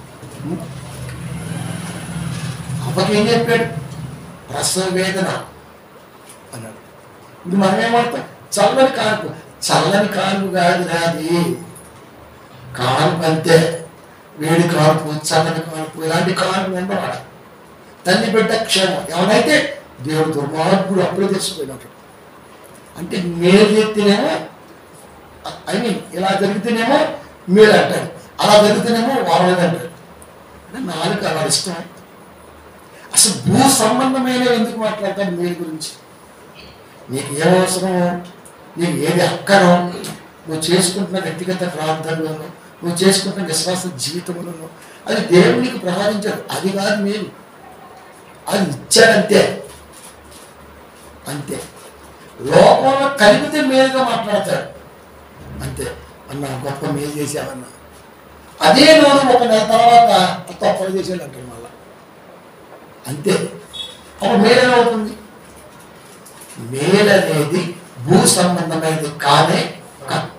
అప్పకి ఏం చెప్పాడు ప్రసవ వేదన అన్నాడు ఇది మనం ఏమంటాం చల్లని కానుక చల్లని కానుక కాదు నాది కానుక అంతే వేడి కానుపు చల్లని కానుపు ఇలాంటి కానుపు ఉండవాడ తల్లి బిడ్డ క్షేమం ఎవరైతే దేవుడు దుర్మార్గుడు అప్పుడే తెచ్చిపోయినట్టు అంటే మేలు చేస్తేనేమో ఐ మీన్ ఇలా జరిగితేనేమో మేలు అంటాడు అలా జరిగితేనేమో వారలేదు అంటాడు అంటే నాలుగు అలా ఇష్టం అసలు భూ సంబంధమైన ఎందుకు మాట్లాడతాడు మేలు గురించి నీకు ఏం అవసరమో నీకు ఏది అక్కరో నువ్వు చేసుకుంటున్న వ్యక్తిగత ప్రార్థనలోనో నువ్వు చేసుకుంటున్న విశ్వాస జీవితంలోనో అది దేవుడు నీకు ప్రసాదించాడు అది కాదు మేలు అది ఇచ్చాడంతే అంతే లోకంలో కలిపితే మేలుగా మాట్లాడతాడు అంతే అన్న గొప్ప మేలు చేశావన్నా అదే రోజు ఒక నెల తర్వాత తప్పని చేసాడు అంటాడు మళ్ళా అంతే అప్పుడు మేలు అవుతుంది మేలు అనేది భూ సంబంధమైనది కానే కాదు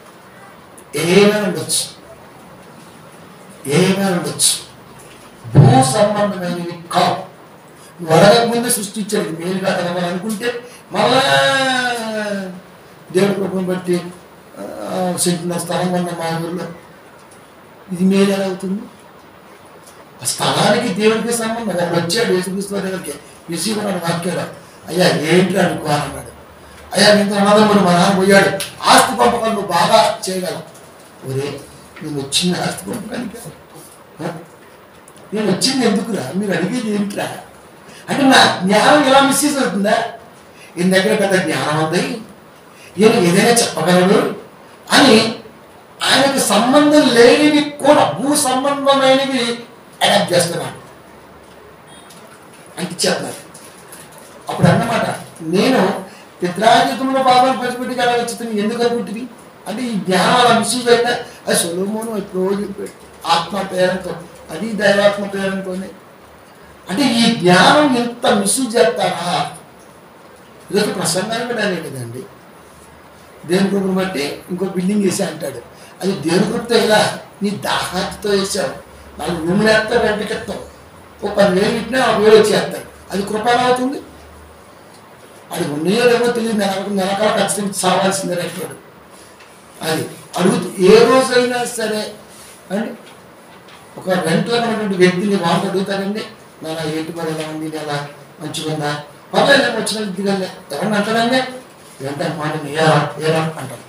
ఏమైనా ఉండొచ్చు ఏమైనా ఉండొచ్చు భూ సంబంధమైనవి కావు నువ్వు అడగక ముందే సృష్టించాడు ఇది మేలు కాదు అని అనుకుంటే మళ్ళా దేవుడి కృపను బట్టి ఆ, సెంటున్న స్థలం ఉన్న మా ఊర్లో ఇది మేలు ఎలా అవుతుంది ఆ స్థలానికి దేవుడికి సంబంధం ఒకడు వచ్చాడు యేసుక్రీస్తు వారి దగ్గరికి విసిగున్నాడు వాక్యాలు అయ్యా ఏంటి అనుకో అన్నాడు అయ్యా నీతో అన్నదమ్ముడు మా నాన్న పోయాడు ఆస్తి పంపకాలు నువ్వు బాగా చేయగలవు ఒరే నేను వచ్చింది ఆస్తి పంపకానికి కాదు. ఆ? నేను వచ్చింది ఎందుకురా మీరు అడిగేది ఏంటిరా అంటే నా జ్ఞానం ఎలా మిస్యూజ్ అవుతుందా ఈయన దగ్గర పెద్ద జ్ఞానం ఉంది ఈయన ఏదైనా చెప్పగలడు అని ఆయనకు సంబంధం లేనివి కూడా భూ సంబంధమైనవి అడాప్ట్ చేస్తున్నాడు అంటించేస్తున్నారు అప్పుడు అన్నమాట నేను పిత్రాజితంలో భాగాలు పంచిపెట్టి అలా వచ్చింది ఎందుకు అనుకుంటుంది అంటే ఈ జ్ఞానం అలా మిస్యూజ్ అయితే అది సొలోమోను ఎప్పుడో చెప్పాడు ఆత్మ ప్రేరణతో అది దైవాత్మ ప్రేరణతోనే అంటే ఈ జ్ఞానం ఎంత మిస్యూజ్ చేస్తారా ఇదొక ప్రసంగాన్ని కూడా అనే కదండి దేవుని కృపను బట్టి ఇంకో బిల్డింగ్ వేసా అంటాడు అది దేవుని కృపతో ఇలా నీ దాహాతితో వేసావు నాలుగు రూములు వేస్తావు రెండుకి ఎత్తావు ఓ పదివేలు ఇట్టినా ఒక వేలు వచ్చేస్తాయి అది కృప ఎలా అవుతుంది అది ఉన్నాయో లేవో తెలియదు నెలకు నెలకాల ఖచ్చితంగా సావాల్సిందే అంటాడు అది అడుగుతూ ఏ రోజైనా సరే అండి ఒక రెంట్లో ఉన్నటువంటి వ్యక్తిని వాళ్ళు అడుగుతారండి నాన్న ఏంటి మరి ఎలా ఉంది నెల మంచిగా ఉందా పర్లేదు వచ్చిన దిగలే ఎవరిని అంటారండి ఏంటంటే మాట ఏరా ఏరా అంటారు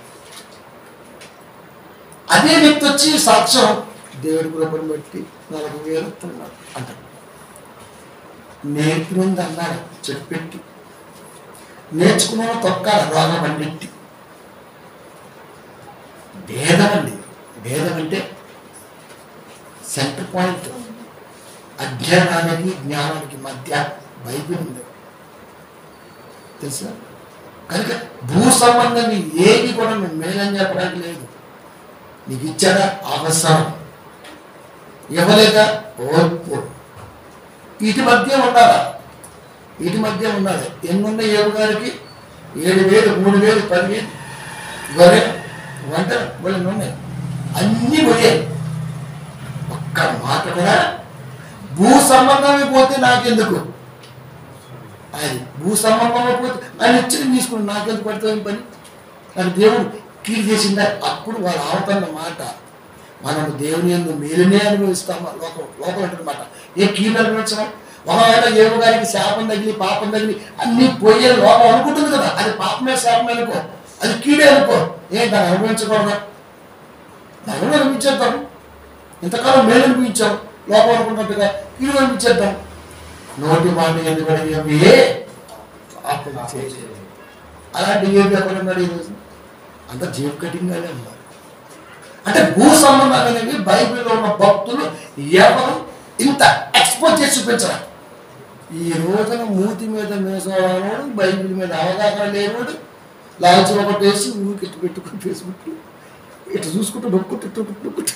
అదే వ్యక్తి వచ్చి సాక్ష్యం దేవుడి కృపను బట్టి నలభై వేలు వస్తున్నాడు అంటాడు నేర్పినంది అన్నాడు చెప్పెట్టి నేర్చుకున్న తొక్కాలి రోగం అన్నిటి భేదం అండి భేదం అంటే సెంటర్ పాయింట్ అజ్ఞానానికి జ్ఞానానికి మధ్య బైబిల్ ఉంది తెలుసా కనుక భూ సంబంధం ఏది కూడా నువ్వు మేలని చెప్పడానికి లేదు నీకు ఇచ్చాడా అవసరం ఇవ్వలేక ఓర్పు వీటి మధ్య ఉండాలా వీటి మధ్య ఉండాలి ఎన్ని ఉన్నాయి ఏడు గారికి ఏడు వేలు మూడు వేలు పది వేలు గొర్రె వంట వాళ్ళు ఉన్నాయి అన్నీ పోయాయి ఒక్క మాట కూడా భూ సంబంధమే పోతే నాకెందుకు అది భూ సంబంధమే పోతే నన్ను ఇచ్చి తీసుకుని నాకెందుకు పడుతుంది పని నాకు దేవుడు కీలు చేసిందా అప్పుడు వాళ్ళు ఆవుతున్న మాట మనం దేవుని ఎందు మేలునే అనుభవిస్తాం లోకం లోకం అంటున్నమాట ఏ కీలు అనుభవించడం ఒకవేళ ఏవు గారికి శాపం తగిలి పాపం తగిలి అన్ని పోయే లోకం అనుకుంటుంది కదా అది పాపమే శాపమే అనుకో అది కీడే అనుకో ఏ దాన్ని అనుభవించకూడదా దాన్ని కూడా అనిపించేద్దాం ఇంతకాలం మేలు అనిపించాం లోపం అనుకున్నట్టుగా కీడు అనిపించేద్దాం నోటి మాట ఎందుకు అడిగి ఏ పాపం చేసి అలాంటి ఏది ఎక్కడ ఉన్నాడు ఈరోజు అంత జీవ కఠినంగానే ఉన్నారు అంటే భూ సంబంధాలు అనేవి బైబిల్లో ఉన్న భక్తులు ఎవరు ఇంత ఎక్స్పోజ్ చేసి చూపించరు ఈ రోజున మూతి మీద మేసవాడు బైబిల్ మీద అవగాహన లేనివాడు లాల్చి ఒకటి వేసి ఊరికి ఇట్టు పెట్టుకుని ఫేస్బుక్ ఇట్లా చూసుకుంటూ నొక్కుంటూ ఇట్టు నొక్కుంటూ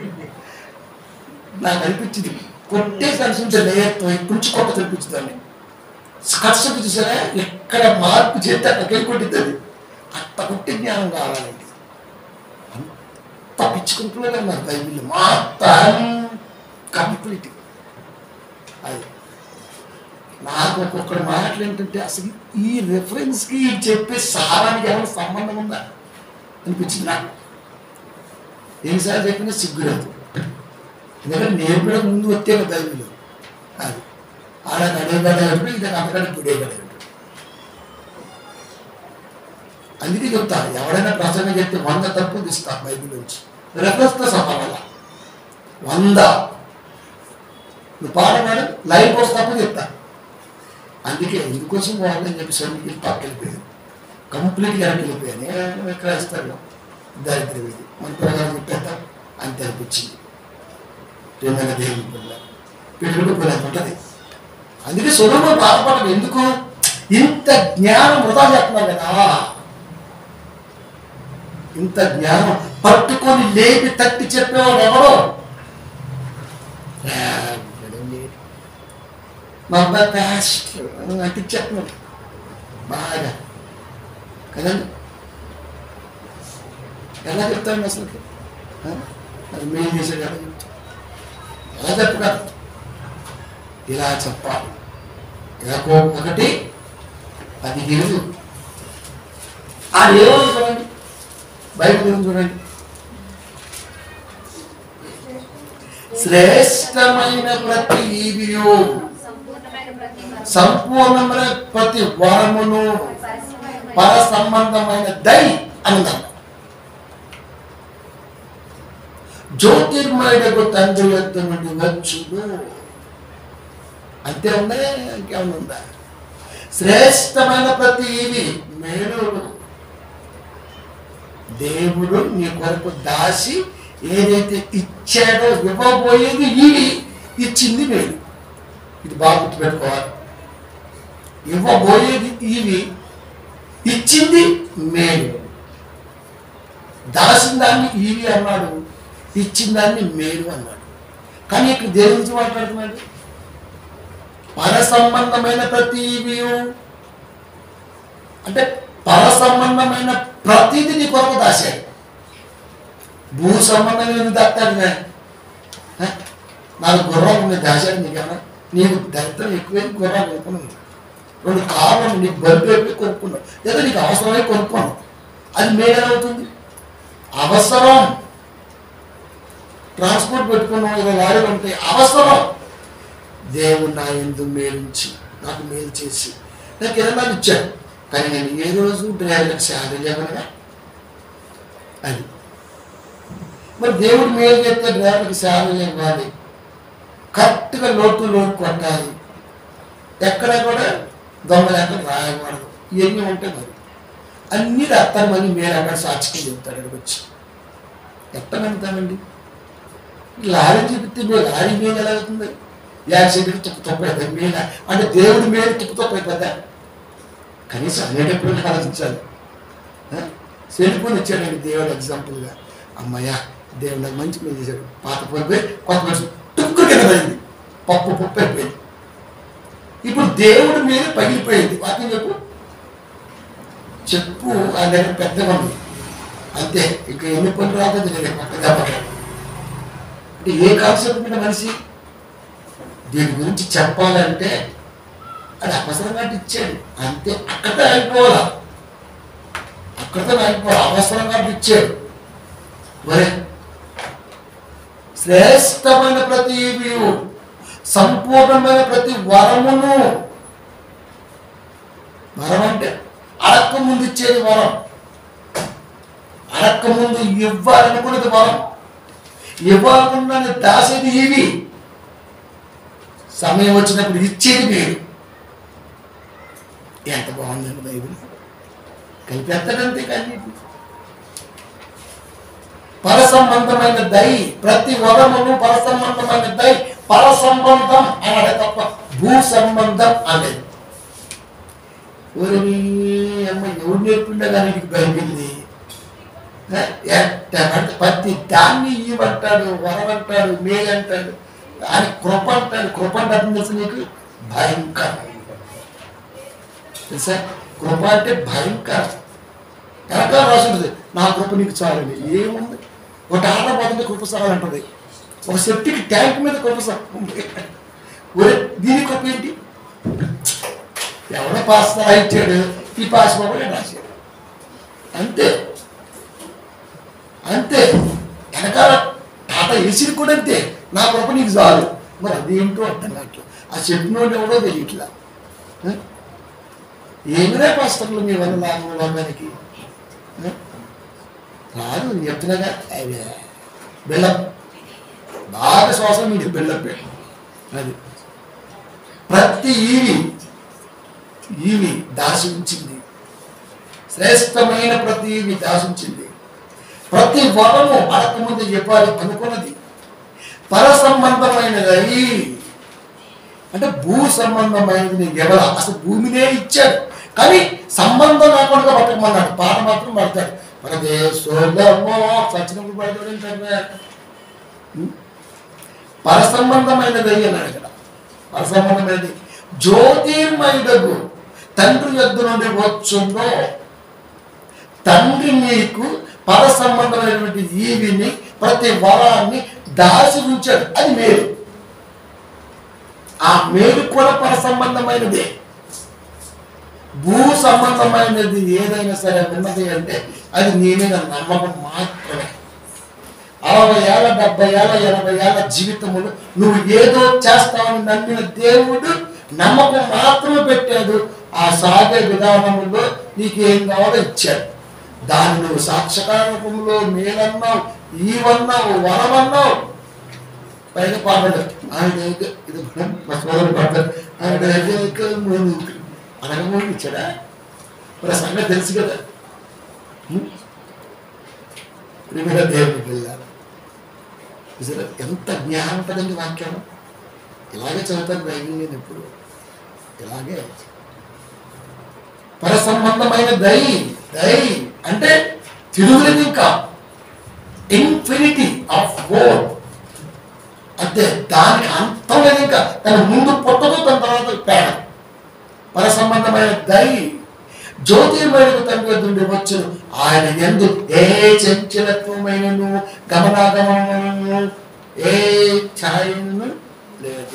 నాకు అనిపించింది కొట్టేసి అనిపించే లేయత్వం ఇప్పటి కొట్ట అనిపించిందండి స్కర్షకు చూసారా ఎక్కడ మార్పు చేస్తే అక్కడికి కొట్టిద్ది అంత కొట్టి జ్ఞానం కావాలండి అంత పిచ్చుకుంటూనే ఉన్నారు బైబిల్ మొత్తం కంప్లీట్ అది నాకు ఒక్కొక్కటి మాటలు ఏంటంటే అసలు ఈ రెఫరెన్స్కి చెప్పే సారానికి ఏమైనా సంబంధం ఉందా అనిపించింది నాకు ఎన్నిసార్లు చెప్పినా సిగ్గులేదు ఎందుకంటే నేను కూడా ముందు వచ్చే బైబిల్ అది ఆడ నడవగలగడు ఇది అంతకంటే పుడేయగలగడు అందుకే చెప్తాను ఎవడైనా ప్రసంగం చెప్తే వంద తప్పు తీస్తా బైబిల్ నుంచి రెఫరెన్స్తో సమాల వంద నువ్వు పాడన్నాడు లైవ్ పోస్ట్ తప్పు చెప్తా అందుకే ఇందుకోసం వాళ్ళని చెప్పి సొంతకి పక్కకి వెళ్ళిపోయాను కంప్లీట్గా వెనక్కి వెళ్ళిపోయాను ఎక్కడ ఇస్తాడు దరిద్రం ఇది మన ప్రకారం చెప్పేద్దాం అంతే అనిపించింది ప్రేమైన దేవుని పిల్ల పెట్టుకుంటూ పోలేదు ఉంటుంది అందుకే సులభం బాధపడదు ఎందుకు ఇంత జ్ఞానం వృధా చేస్తున్నారు కదా ఇంత జ్ఞానం పట్టుకొని లేపి తట్టి చెప్పేవాడు ఎవడో ఎవడో లేడు. మా అబ్బాయి పాస్టర్ అంటే చెప్పినాడు బాగా కదండి ఎలా చెప్తాను అసలు ఆ? అది మేలు చేసాడు ఎలా చెప్తాను ఎలా చెప్పగలరు ఇలా చెప్పాలి యాకో ఒకటి పదిహేను అది ఏమని చూడండి బైబిల్ గురించి చూడండి శ్రేష్టమైన ప్రతి ఈవియు సంపూర్ణమైన ప్రతి వరం, సంపూర్ణమైన ప్రతి వరమును పరిశుభ్రమైన పర సంబంధమైన దై అందాం జ్యోతిర్మయుడకు తండ్రి యొద్ద నుండి వచ్చును అంతే ఉందా ఇంకేమైనా ఉందా శ్రేష్టమైన ప్రతి ఇవి మేలులు దేవుడు నీ కొరకు దాసి ఏదైతే ఇచ్చాడో ఇవ్వబోయేది ఇవి ఇచ్చింది మేలు ఇది బాగా గుర్తుపెట్టుకోవాలి ఇవ్వబోయేది ఇవి ఇచ్చింది మేలు దాసిన దాన్ని ఈవి అన్నాడు ఇచ్చిన దాన్ని మేలు అన్నాడు కానీ ఇక్కడ దేని గురించి మాట్లాడుతున్నాడు పర సంబంధమైన ప్రతి ఈవియు అంటే పర సంబంధమైన ప్రతిది నీ కొరకు దాశాడు భూ సంబంధమైన దాస్తాడు నే. హ? నాకు గుర్రాలు నేను దాశాడు నీకన్నా నీకు దరిద్రం ఎక్కువే గుర్రాలు కొనుక్కున్నాను రెండు కార్లు నీకు బల్బు ఎక్కువ కొనుక్కున్నావు లేదా నీకు అవసరమై కొనుక్కున్నావు అది మేలు అవుతుంది అవసరం ట్రాన్స్పోర్ట్ పెట్టుకున్నాం ఇలా లారీలు ఉంటాయి అవసరం దేవుడు నా ఎందు మేలుంచి నాకు మేలు చేసి నాకు ఏదైనా ఇచ్చాడు కానీ నేను ఏ రోజు డ్రైవర్లకు శాలరీ ఇవ్వనగా అది మరి దేవుడు మేలు చేస్తే డ్రైవర్కి శాలరీ ఇవ్వాలి కరెక్ట్గా లోటు లోటు కొట్టాలి ఎక్కడ కూడా దొంగలు ఎక్కడ రాయకూడదు ఇవన్నీ ఉంటాయి మరి అన్ని రాస్తాను మళ్ళీ మీరు అక్కడ సాక్షికి చెప్తాడు అక్కడికి వచ్చి ఎట్ట నమ్ముతామండి లారీ చూపిస్తే మీరు లారీ మీద ఎలా అవుతుంది యాక్సిడెంట్ తుప్పు తప్పు అవుతుంది మీద అంటే దేవుడి మీద తుప్పు తప్పు అయిపోతా కనీసం అనేటప్పుడు ఆలోచించాలి సెల్ ఫోన్ ఇచ్చాడండి దేవుడు ఎగ్జాంపుల్గా అమ్మయ్యా దేవుడు నాకు మంచి మీద చేశాడు పాత పోయిపోయి కొత్త మనిషి టుక్కు కింద పడింది పప్పు పప్పు అయిపోయింది ఇప్పుడు దేవుడి మీద పగిలిపోయింది వాక్యం చెప్పు చెప్పు ఆ దగ్గర పెద్దగా ఉంది అంతే ఇక ఎన్ని పనులు రాకపోతే నేను కొత్తగా పడ్డాను అంటే ఏ కాన్సెప్ట్ మీద మనిషి దీని గురించి చెప్పాలంటే అది అవసరంగా ఇచ్చాడు అంతే అక్కడే అయిపోవాలా అక్కడితో అయిపోవాలి అవసరంగా ఇచ్చాడు మరి శ్రేష్టమైన ప్రతి ఈవియు సంపూర్ణమైన ప్రతి వరమును వరం అంటే అడక్క ముందు ఇచ్చేది వరం అడక్క ముందు ఇవ్వాలనుకున్నది వరం ఇవ్వకుండా దాసేది ఇవి సమయం వచ్చినప్పుడు ఇచ్చేది మీరు ఎంత బాగుందండి బైబిల్ కలిపేస్తాడంతే కానీ పర సంబంధమైన దై ప్రతి వరమును పర సంబంధమైన దై పర సంబంధం అన్నాడే తప్ప భూ సంబంధం అనేది ఊరి అమ్మ ఎవరు నేర్పిండే కానీ నీకు బైబిల్ని ఎట్టమంటే ప్రతి దాన్ని ఇవ్వంటాడు వరమంటాడు మేలంటాడు అని కృప అంటాడు కృప అంటే అర్థం తెలుసు నీకు భయంకరం తెలుసా కృప అంటే భయంకరం వెనకాల రాసింది నా కృప నీకు చాలండి ఏముంది ఒక ఆట పోతుంటే కృప చాలంటది ఒక సెప్టిక్ ట్యాంక్ మీద కృప చాలు ఒరే దీని కృప ఏంటి ఎవడో పాస్ రాయించాడు ఈ పాస్ బాబు రాశాడు అంతే అంతే వెనకాల టాటా ఏసీలు కూడా అంతే నా కృప నీకు చాలు మరి అదేంటో అర్థం కావట్లేదు ఆ చెప్పినోడు ఎవడో తెలియట్లా ఆ? ఏమిరా పాస్టర్లు మీ వల్ల లాభం లోకానికి ఆ? రాదు నేను చెప్తున్నాగా అవే బెల్లం బాగా శ్వాసం మీకు బెల్లం అది ప్రతి ఈవి ఈవి దాసి ఉంచింది శ్రేష్టమైన ప్రతి ఈవి దాసి ఉంచింది ప్రతి వరము అడగకముందు చెప్పాలి అనుకున్నది పర సంబంధమైనది అంటే భూ సంబంధమైనది నీకు ఎవరు అసలు భూమినే ఇచ్చాడు కానీ సంబంధం లేకుండా పట్టమన్నాడు పాట మాత్రం పడతాడు మన దేశంలో సచ్చినప్పుడు పడతాడు ఏంటంటే పర సంబంధమైనది అన్నాడు ఇక్కడ పర సంబంధమైనది జ్యోతిర్మయుడగు తండ్రి యొద్ద నుండి వచ్చుందో తండ్రి నీకు పర సంబంధమైనటువంటి ఈవిని ప్రతి వరాన్ని దాసి ఉంచాడు అది మేలు ఆ మేలు కూడా పర సంబంధమైనదే భూ సంబంధమైనది ఏదైనా సరే ఉన్నది అంటే అది నీ మీద నమ్మకం మాత్రమే అరవై ఏళ్ళ డెబ్బై ఏళ్ళ ఎనభై ఏళ్ళ జీవితములు నువ్వు ఏదో చేస్తావని నమ్మిన దేవుడు నమ్మకం మాత్రమే పెట్టాడు ఆ సాగే విధానంలో నీకు ఏం కావాలో ఇచ్చాడు దాన్ని నువ్వు సాక్షకారూపంలో మేలన్నావు ఈవన్నావు వరమన్నావు పైన పాపడు ఆయన ఏక- ఇది మా సోదరు పడ్డారు ఆయన ఏక మూడు అనగమూడు ఇచ్చాడా మరి ఆ సంగతి తెలుసు కదా హ్మ్? ప్రియమైన దేవుని పిల్లారు నిజంగా ఎంత జ్ఞానం కదండి వాక్యం ఇలాగే చదువుతాను బైబిల్ నేను ఎప్పుడు ఇలాగే పర సంబంధమైన దై దై అంటే తిరుగులేదు ఇంకా ఇన్ఫినిటీ ఆఫ్ గోడ్ అంతే దానికి అంతం లేదు ఇంకా తన ముందు పుట్టదు తన తర్వాత పేడ పర సంబంధమైన దై జ్యోతిర్మయుడు తండ్రి నుండి వచ్చును ఆయన ఎందు ఏ చంచలత్వమైనను గమనాగమనము ఏ ఛాయను లేదు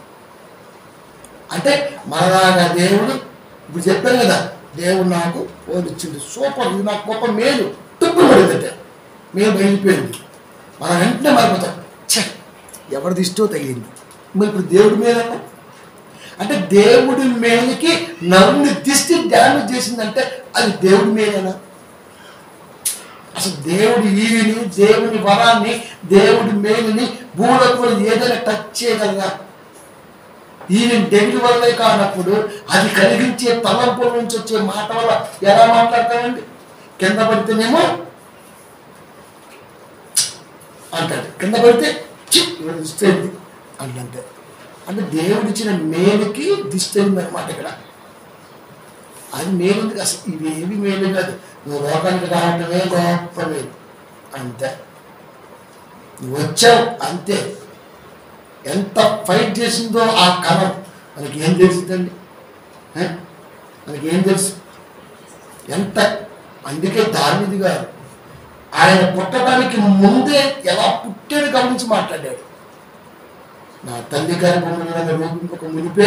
అంటే మనలాగా దేవుడు ఇప్పుడు చెప్పాను కదా దేవుడు నాకు పోలిచ్చింది సూపర్ ఇది నాకు గొప్ప మేలు తుప్పు పడిందట మేలు బయలుపోయింది మనం వెంటనే మారిపోతాం ఛే ఎవరిది ఇష్టో తగిలింది మరి ఇప్పుడు దేవుడి మేలన్నా అంటే దేవుడి మేలుకి నరుని దిష్టి డ్యామేజ్ చేసిందంటే అది దేవుడి మేలేనా అసలు దేవుడి ఈవిని దేవుని వరాన్ని దేవుడి మేలుని భూలోకంలో ఏదైనా టచ్ చేయగలగా ఈయన డెవిల్ వల్లే కానప్పుడు అది కలిగించే తలంపుల నుంచి వచ్చే మాట వల్ల ఎలా మాట్లాడతామండి కింద పడితేనేమో అంటాడు కింద పడితే చి ఇవాళ దిష్టి అయింది అంటే అంటే దేవుడిచ్చిన మేలుకి దిష్టి అయింది అనమాట ఇక్కడ అది మేలుంది అసలు ఇవి ఏవి మేలు కాదు నువ్వు లోకానికి రావటమే గొప్ప మేలు అంతే నువ్వు వచ్చావు అంతే ఎంత ఫైట్ చేసిందో ఆ కలం మనకి ఏం తెలిసిందండి ఏ? మనకి ఏం తెలుసు ఎంత అందుకే దానిది గారు ఆయన పుట్టడానికి ముందే ఎలా పుట్టాడు గమనించి మాట్లాడాడు నా తల్లి గారి బొమ్మలను రూపింపక మునిపే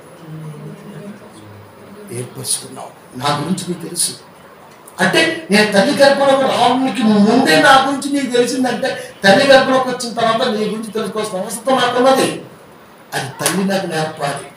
ఏర్పరచుకున్నావు నా గురించి నీకు తెలుసు అంటే నేను తల్లి గర్భంలోకి రావడానికి ముందే నా గురించి నీకు తెలిసిందంటే తల్లి గర్భంలోకి వచ్చిన తర్వాత నీ గురించి తెలుసుకోవాల్సిన అవసరం నాకున్నది అది తల్లి నాకు నేర్పాలి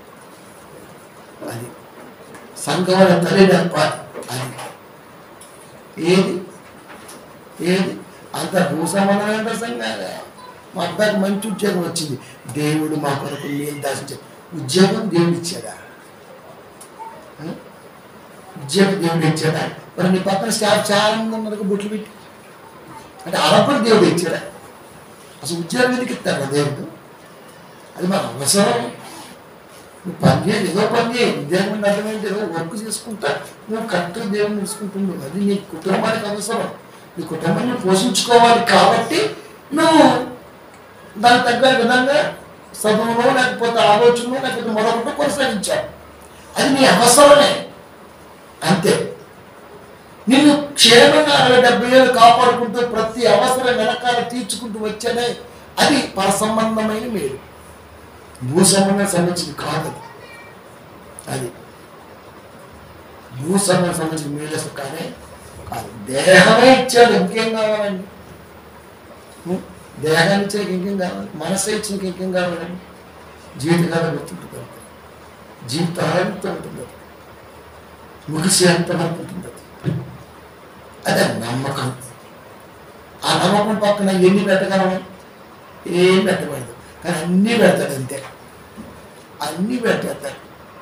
అది సంఘం తల్లి నేర్పాలి అది ఏది ఏది అంత భూసమానమైన సంఘాలే మా అబ్బాయికి మంచి ఉద్యోగం వచ్చింది దేవుడు మా కొరకు మేలు దాచించాడు ఉద్యోగం దేవుడు ఇచ్చాడా ఆ? ఉద్యోగం దేవుడు ఇచ్చాడా మరి నీ పక్కన స్టాఫ్ చాలా మంది ఉన్నారు బొట్లు పెట్టి అంటే అలా దేవుడు ఇచ్చాడా అసలు ఉద్యోగం ఎందుకు ఇస్తాడు దేవుడు అది మన అవసరం నువ్వు పని చేయాలి ఏదో పని చేయి ఉద్యోగం అంటే అర్థమైంది ఏదో వర్క్ చేసుకుంటా నువ్వు కరెక్ట్గా దేవుని చూసుకుంటున్నావు అది నీ కుటుంబానికి అవసరం నీ కుటుంబాన్ని పోషించుకోవాలి కాబట్టి నువ్వు దానికి తగ్గ విధంగా చదువులో లేకపోతే ఆలోచనలో లేకపోతే మరొకటి కొనసాగించావు అది నీ అవసరమే అంతే నిన్ను క్షేమంగా అరవై డెబ్బై ఏళ్ళు కాపాడుకుంటూ ప్రతి అవసరం వెనకాల తీర్చుకుంటూ వచ్చానే అది పర సంబంధమైన మేలు భూ సంబంధం సంబంధించింది కాదు అది. అది భూ సంబంధం సంబంధించిన మేలు అసలు కానే కాదు దేహమే ఇచ్చాడు ఇంకేం కావాలండి ఉం? దేహాన్ని ఇచ్చాక ఇంకేం కావాలి మనసే ఇచ్చాక ఇంకేం కావాలండి జీవితకాలం గుర్తుంటుంది అంతే. జీవితాంతం ఉంటుంది అది. ముగిసే అంతవరకు ఉంటుంది అది. అదే నమ్మకం ఆ నమ్మకం పక్కన ఎన్ని పెట్టగలము ఏం పెట్టబడదు కానీ అన్నీ పెడతాడు అంతే అన్నీ పెట్టేస్తాడు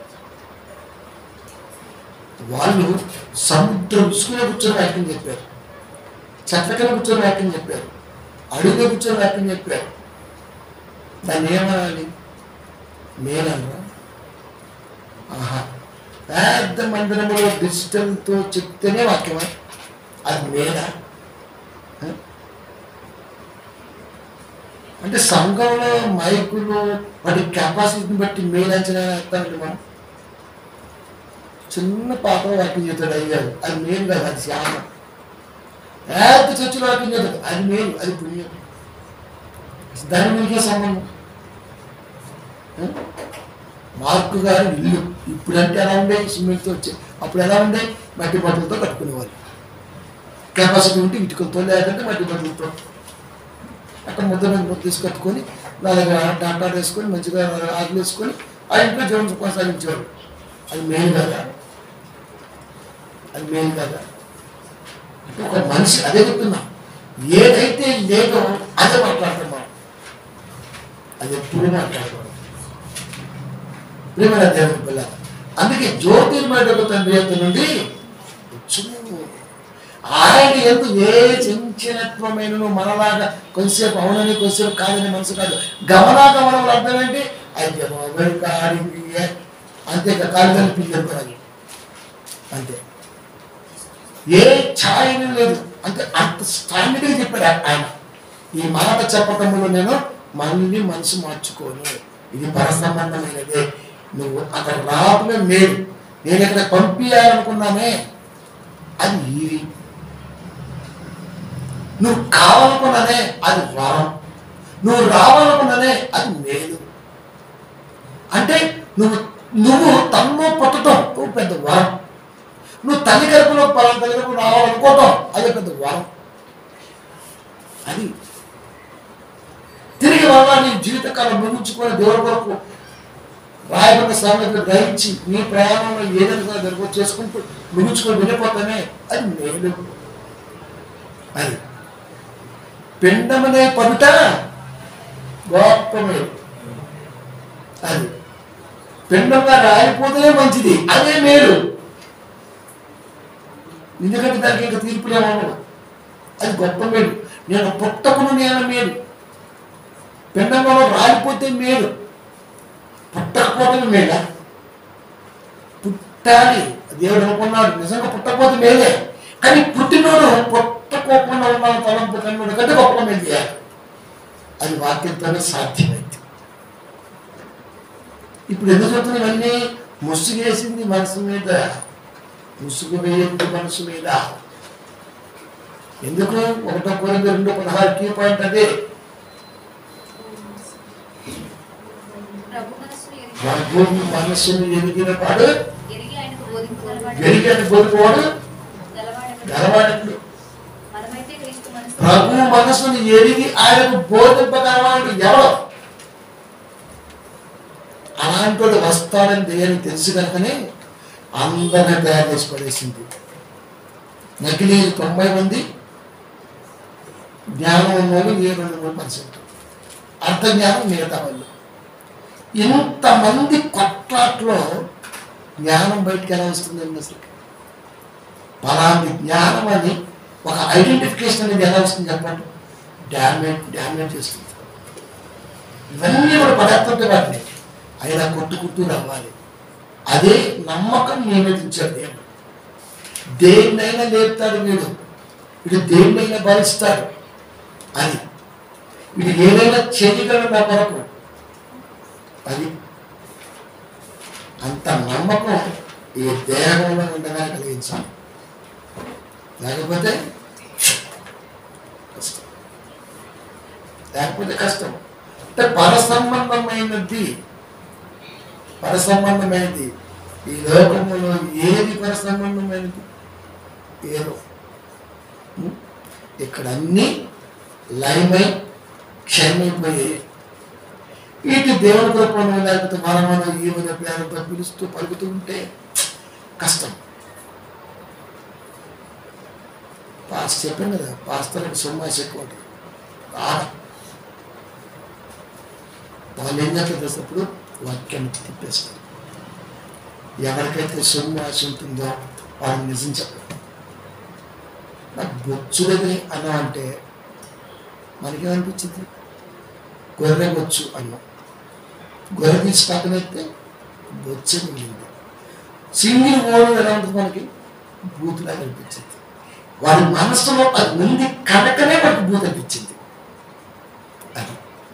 వాళ్ళు సముద్రం ఇసుకునే కూర్చొని వాక్యం చెప్పారు చెట్ల కింద కూర్చొని వాక్యం చెప్పారు అడుగులో కూర్చొని వాక్యం చెప్పారు దాన్ని ఏమనాలి మేలనరా ఆహా పెద్ద మందిరంలో డిజిటల్తో చెప్తేనే వాక్యమా అది మేలా ఆ? అంటే సంఘంలో మైకులు వాటి కెపాసిటీని బట్టి మేలు అంచనా వేస్తామండి మనం చిన్న పాప వాక్యం చేస్తాడు అయ్యారు అది మేలు కాదు అది శ్యామ పెద్ద చర్చలు వాక్యం చేస్తాడు అది మేలు అది పుణ్యం దాని మీకే సంబంధం ఉం? మార్కు గారి ఇల్లు ఇప్పుడంటే ఎలా ఉండే సిమెంట్తో వచ్చే అప్పుడు ఎలా ఉండే మట్టి బట్టలతో కట్టుకునేవాళ్ళు కెపాసిటీ ఉంటే ఇటుకలతో లేదంటే మట్టి బట్టలతో అక్కడ ముద్ద మీద ముద్ద తీసి కట్టుకొని నాలుగు డాక్టర్ వేసుకొని మంచిగా ఆకులు వేసుకొని ఆ ఇంట్లో జీవనం కొనసాగించేవారు అది మెయిన్ కదా అది మెయిన్ కదా అంటే ఒక మనిషి అదే చెప్తున్నా ఏదైతే లేదో అదే మాట్లాడుతున్నాం అది ఎప్పుడు మాట్లాడకూడదు ప్రేమ దేవుని పిల్ల అందుకే జ్యోతిర్మయుడు తండ్రి యొక్క నుండి వచ్చును ఆయన ఎందు ఏ చంచలత్వమైన మనలాగా కొంచెంసేపు అవునని కొంచెంసేపు కాదని మనసు కాదు గమనాగమనం అర్థం ఏంటి అయితే మొబైల్ కాడింది అంతే కాలిదని పిల్లలు కూడా అంతే ఏ ఛాయలు లేదు అంటే అంత స్టాండర్డ్గా చెప్పాడు ఆయన ఈ మాట చెప్పటంలో నేను మళ్ళీ మనసు మార్చుకోను ఇది పరసంబంధమైనదే నువ్వు అక్కడ రావటమే మేలు నేను ఇక్కడ పంపించాలనుకున్నానే అది ఇది నువ్వు కావాలనుకున్నదే అది వరం నువ్వు రావాలనుకున్నదే అది మేలు అంటే నువ్వు నువ్వు తనలో పుట్టడం నువ్వు పెద్ద వరం నువ్వు తల్లి గర్భంలో పలాన తల్లి గర్భం రావాలనుకోవటం అదే పెద్ద వరం అది తిరిగి వల్ల నీ జీవితకాలం ముగించుకొని దేవుడి కొరకు రాయబడిన సామెతలు గ్రహించి నీ ప్రయాణంలో ఏదైనా సరే జరుగు చేసుకుంటూ ముగించుకొని వెళ్ళిపోతానే అది మేలు అది పిండమనే పడుట గొప్ప మేలు అది పిండంగా రాలిపోతేనే మంచిది అదే మేలు ఎందుకంటే దానికి ఇంకా తీర్పులేమో అది గొప్ప మేలు నేను పుట్టకును నేను మేలు పిండంలో రాలిపోతే మేలు పుట్టకపోతే మేల పుట్టాలి దేవుడు అనుకున్నాడు నిజంగా పుట్టకపోతే మేలే కానీ పుట్టినోడు పుట్టకోకుండా ఉన్న తలంపు కన్నుడు కంటే గొప్ప మేలు చేయాలి అది వాక్యంతోనే సాధ్యమైంది ఇప్పుడు ఎందుకు చెప్తున్నా ఇవన్నీ ముసుగేసింది మనసు మీద ముసుగు వేయద్దు మనసు మీద ఎందుకు ఒకటో కొరింథీ రెండో పదహారు కీ పాయింట్ అదే ప్రభు మనస్సును ఎరిగి ప్రభు మనసును ఎరిగిన వాడు ఎరిగి ఆయనకు బోధింపగలవాడు ఎరిగిన బోధువాడు గలవాడెవడు? గలవాడు మనమైతే క్రీస్తు మనస్సు ప్రభు మనసును ఎరిగి ఆయనకు బోధింపగలవాడు ఎవడు అలాంటి వాడు వస్తాడని దేవునికి తెలుసు కనుకనే అందరిని తయారు చేసి పడేసింది నకిలీ తొంభై మంది జ్ఞానం ఉన్నోళ్ళు ఏ రెండు మూడు పర్సెంట్ అర్థ జ్ఞానం మిగతా వాళ్ళు ఇంతమంది కొట్లాట్లో జ్ఞానం బయటకు ఎలా వస్తుందండి అసలు పలాంటి జ్ఞానం అని ఒక ఐడెంటిఫికేషన్ అనేది ఎలా వస్తుంది చెప్పండి డామేజ్ డామేజ్ చేస్తుంది ఇవన్నీ కూడా పదార్థంతో వాటిని అయినా కొట్టుకుంటూ రావాలి అదే నమ్మకం నియమించాడు దేవుడు దేన్నైనా లేపుతాడు వీడు వీడు దేన్నైనా భరిస్తాడు అని వీడు ఏదైనా చేయగలడు నా కొరకు అది అంత నమ్మకం ఈ దేహంలో ఉండగా కలిగించాలి లేకపోతే కష్టం లేకపోతే కష్టం అంటే పరసంబంధమైనది పరసంబంధమైనది ఈ లోకంలో ఏది పరసంబంధమైనది ఏదో ఉం? ఇక్కడ అన్నీ లయమై క్షయమైపోయాయి వీటి దేవుని కృపను లేకపోతే మనమను ఈమెన పేరుతో పిలుస్తూ పలుకుతూ ఉంటే కష్టం పాస్ చెప్పాను కదా పాస్తలకు సొమ్మాసి ఎక్కువ ఉంటుంది బాగా వాళ్ళు ఏం చేస్తారు తెలిసినప్పుడు వాక్యాన్ని తిప్పేస్తారు ఎవరికైతే సొమ్ము ఆశ ఉంటుందో వాళ్ళు నిజం చెప్పరు నాకు బొచ్చులది అన్నా అంటే మనకేమనిపించింది గొర్రె బొచ్చు అన్నాం గొర్రె తీసి పక్కనైతే బొచ్చు మిగిలింది సింగిల్ ఓడు ఎలా ఉంటుంది మనకి బూతులా అనిపించింది వాడి మనసులో అది ఉంది కనుకనే మనకు బూత్ అనిపించింది అది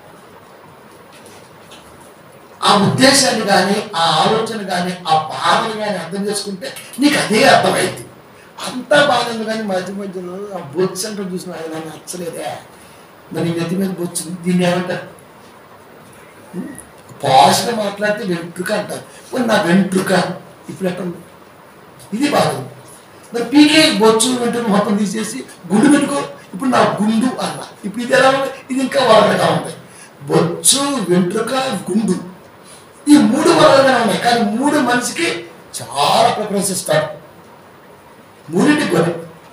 ఆ ఉద్దేశాన్ని కానీ ఆ ఆలోచన కానీ ఆ బాధను కానీ అర్థం చేసుకుంటే నీకు అదే అర్థమైంది అంతా బాగుంది కానీ మధ్య మధ్యలో ఆ బొచ్చు సెంటర్ చూసిన ఆయన నాకు నచ్చలేదే మరి నెత్తి మీద బొచ్చు దీన్ని ఏమంటారు పాషగా మాట్లాడితే వెంట్రుక అంటారు మరి నా వెంట్రుక ఇప్పుడు ఎక్కడ ఉంది ఇది బాధ మరి పీకే బొచ్చు వెంట్రుక మొత్తం తీసేసి గుండు పెట్టుకో ఇప్పుడు నా గుండు అన్న ఇప్పుడు ఇది ఎలా ఉంది ఇది ఇంకా వరదగా ఉంది బొచ్చు వెంట్రుక గుండు ఈ మూడు వరదగా ఉన్నాయి కానీ మూడు మనిషికి చాలా ప్రిఫరెన్స్ ఇస్తాడు మూడింటి కొని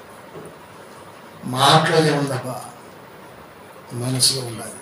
మాటలో ఏముందబ్బా మనసులో ఉండాలి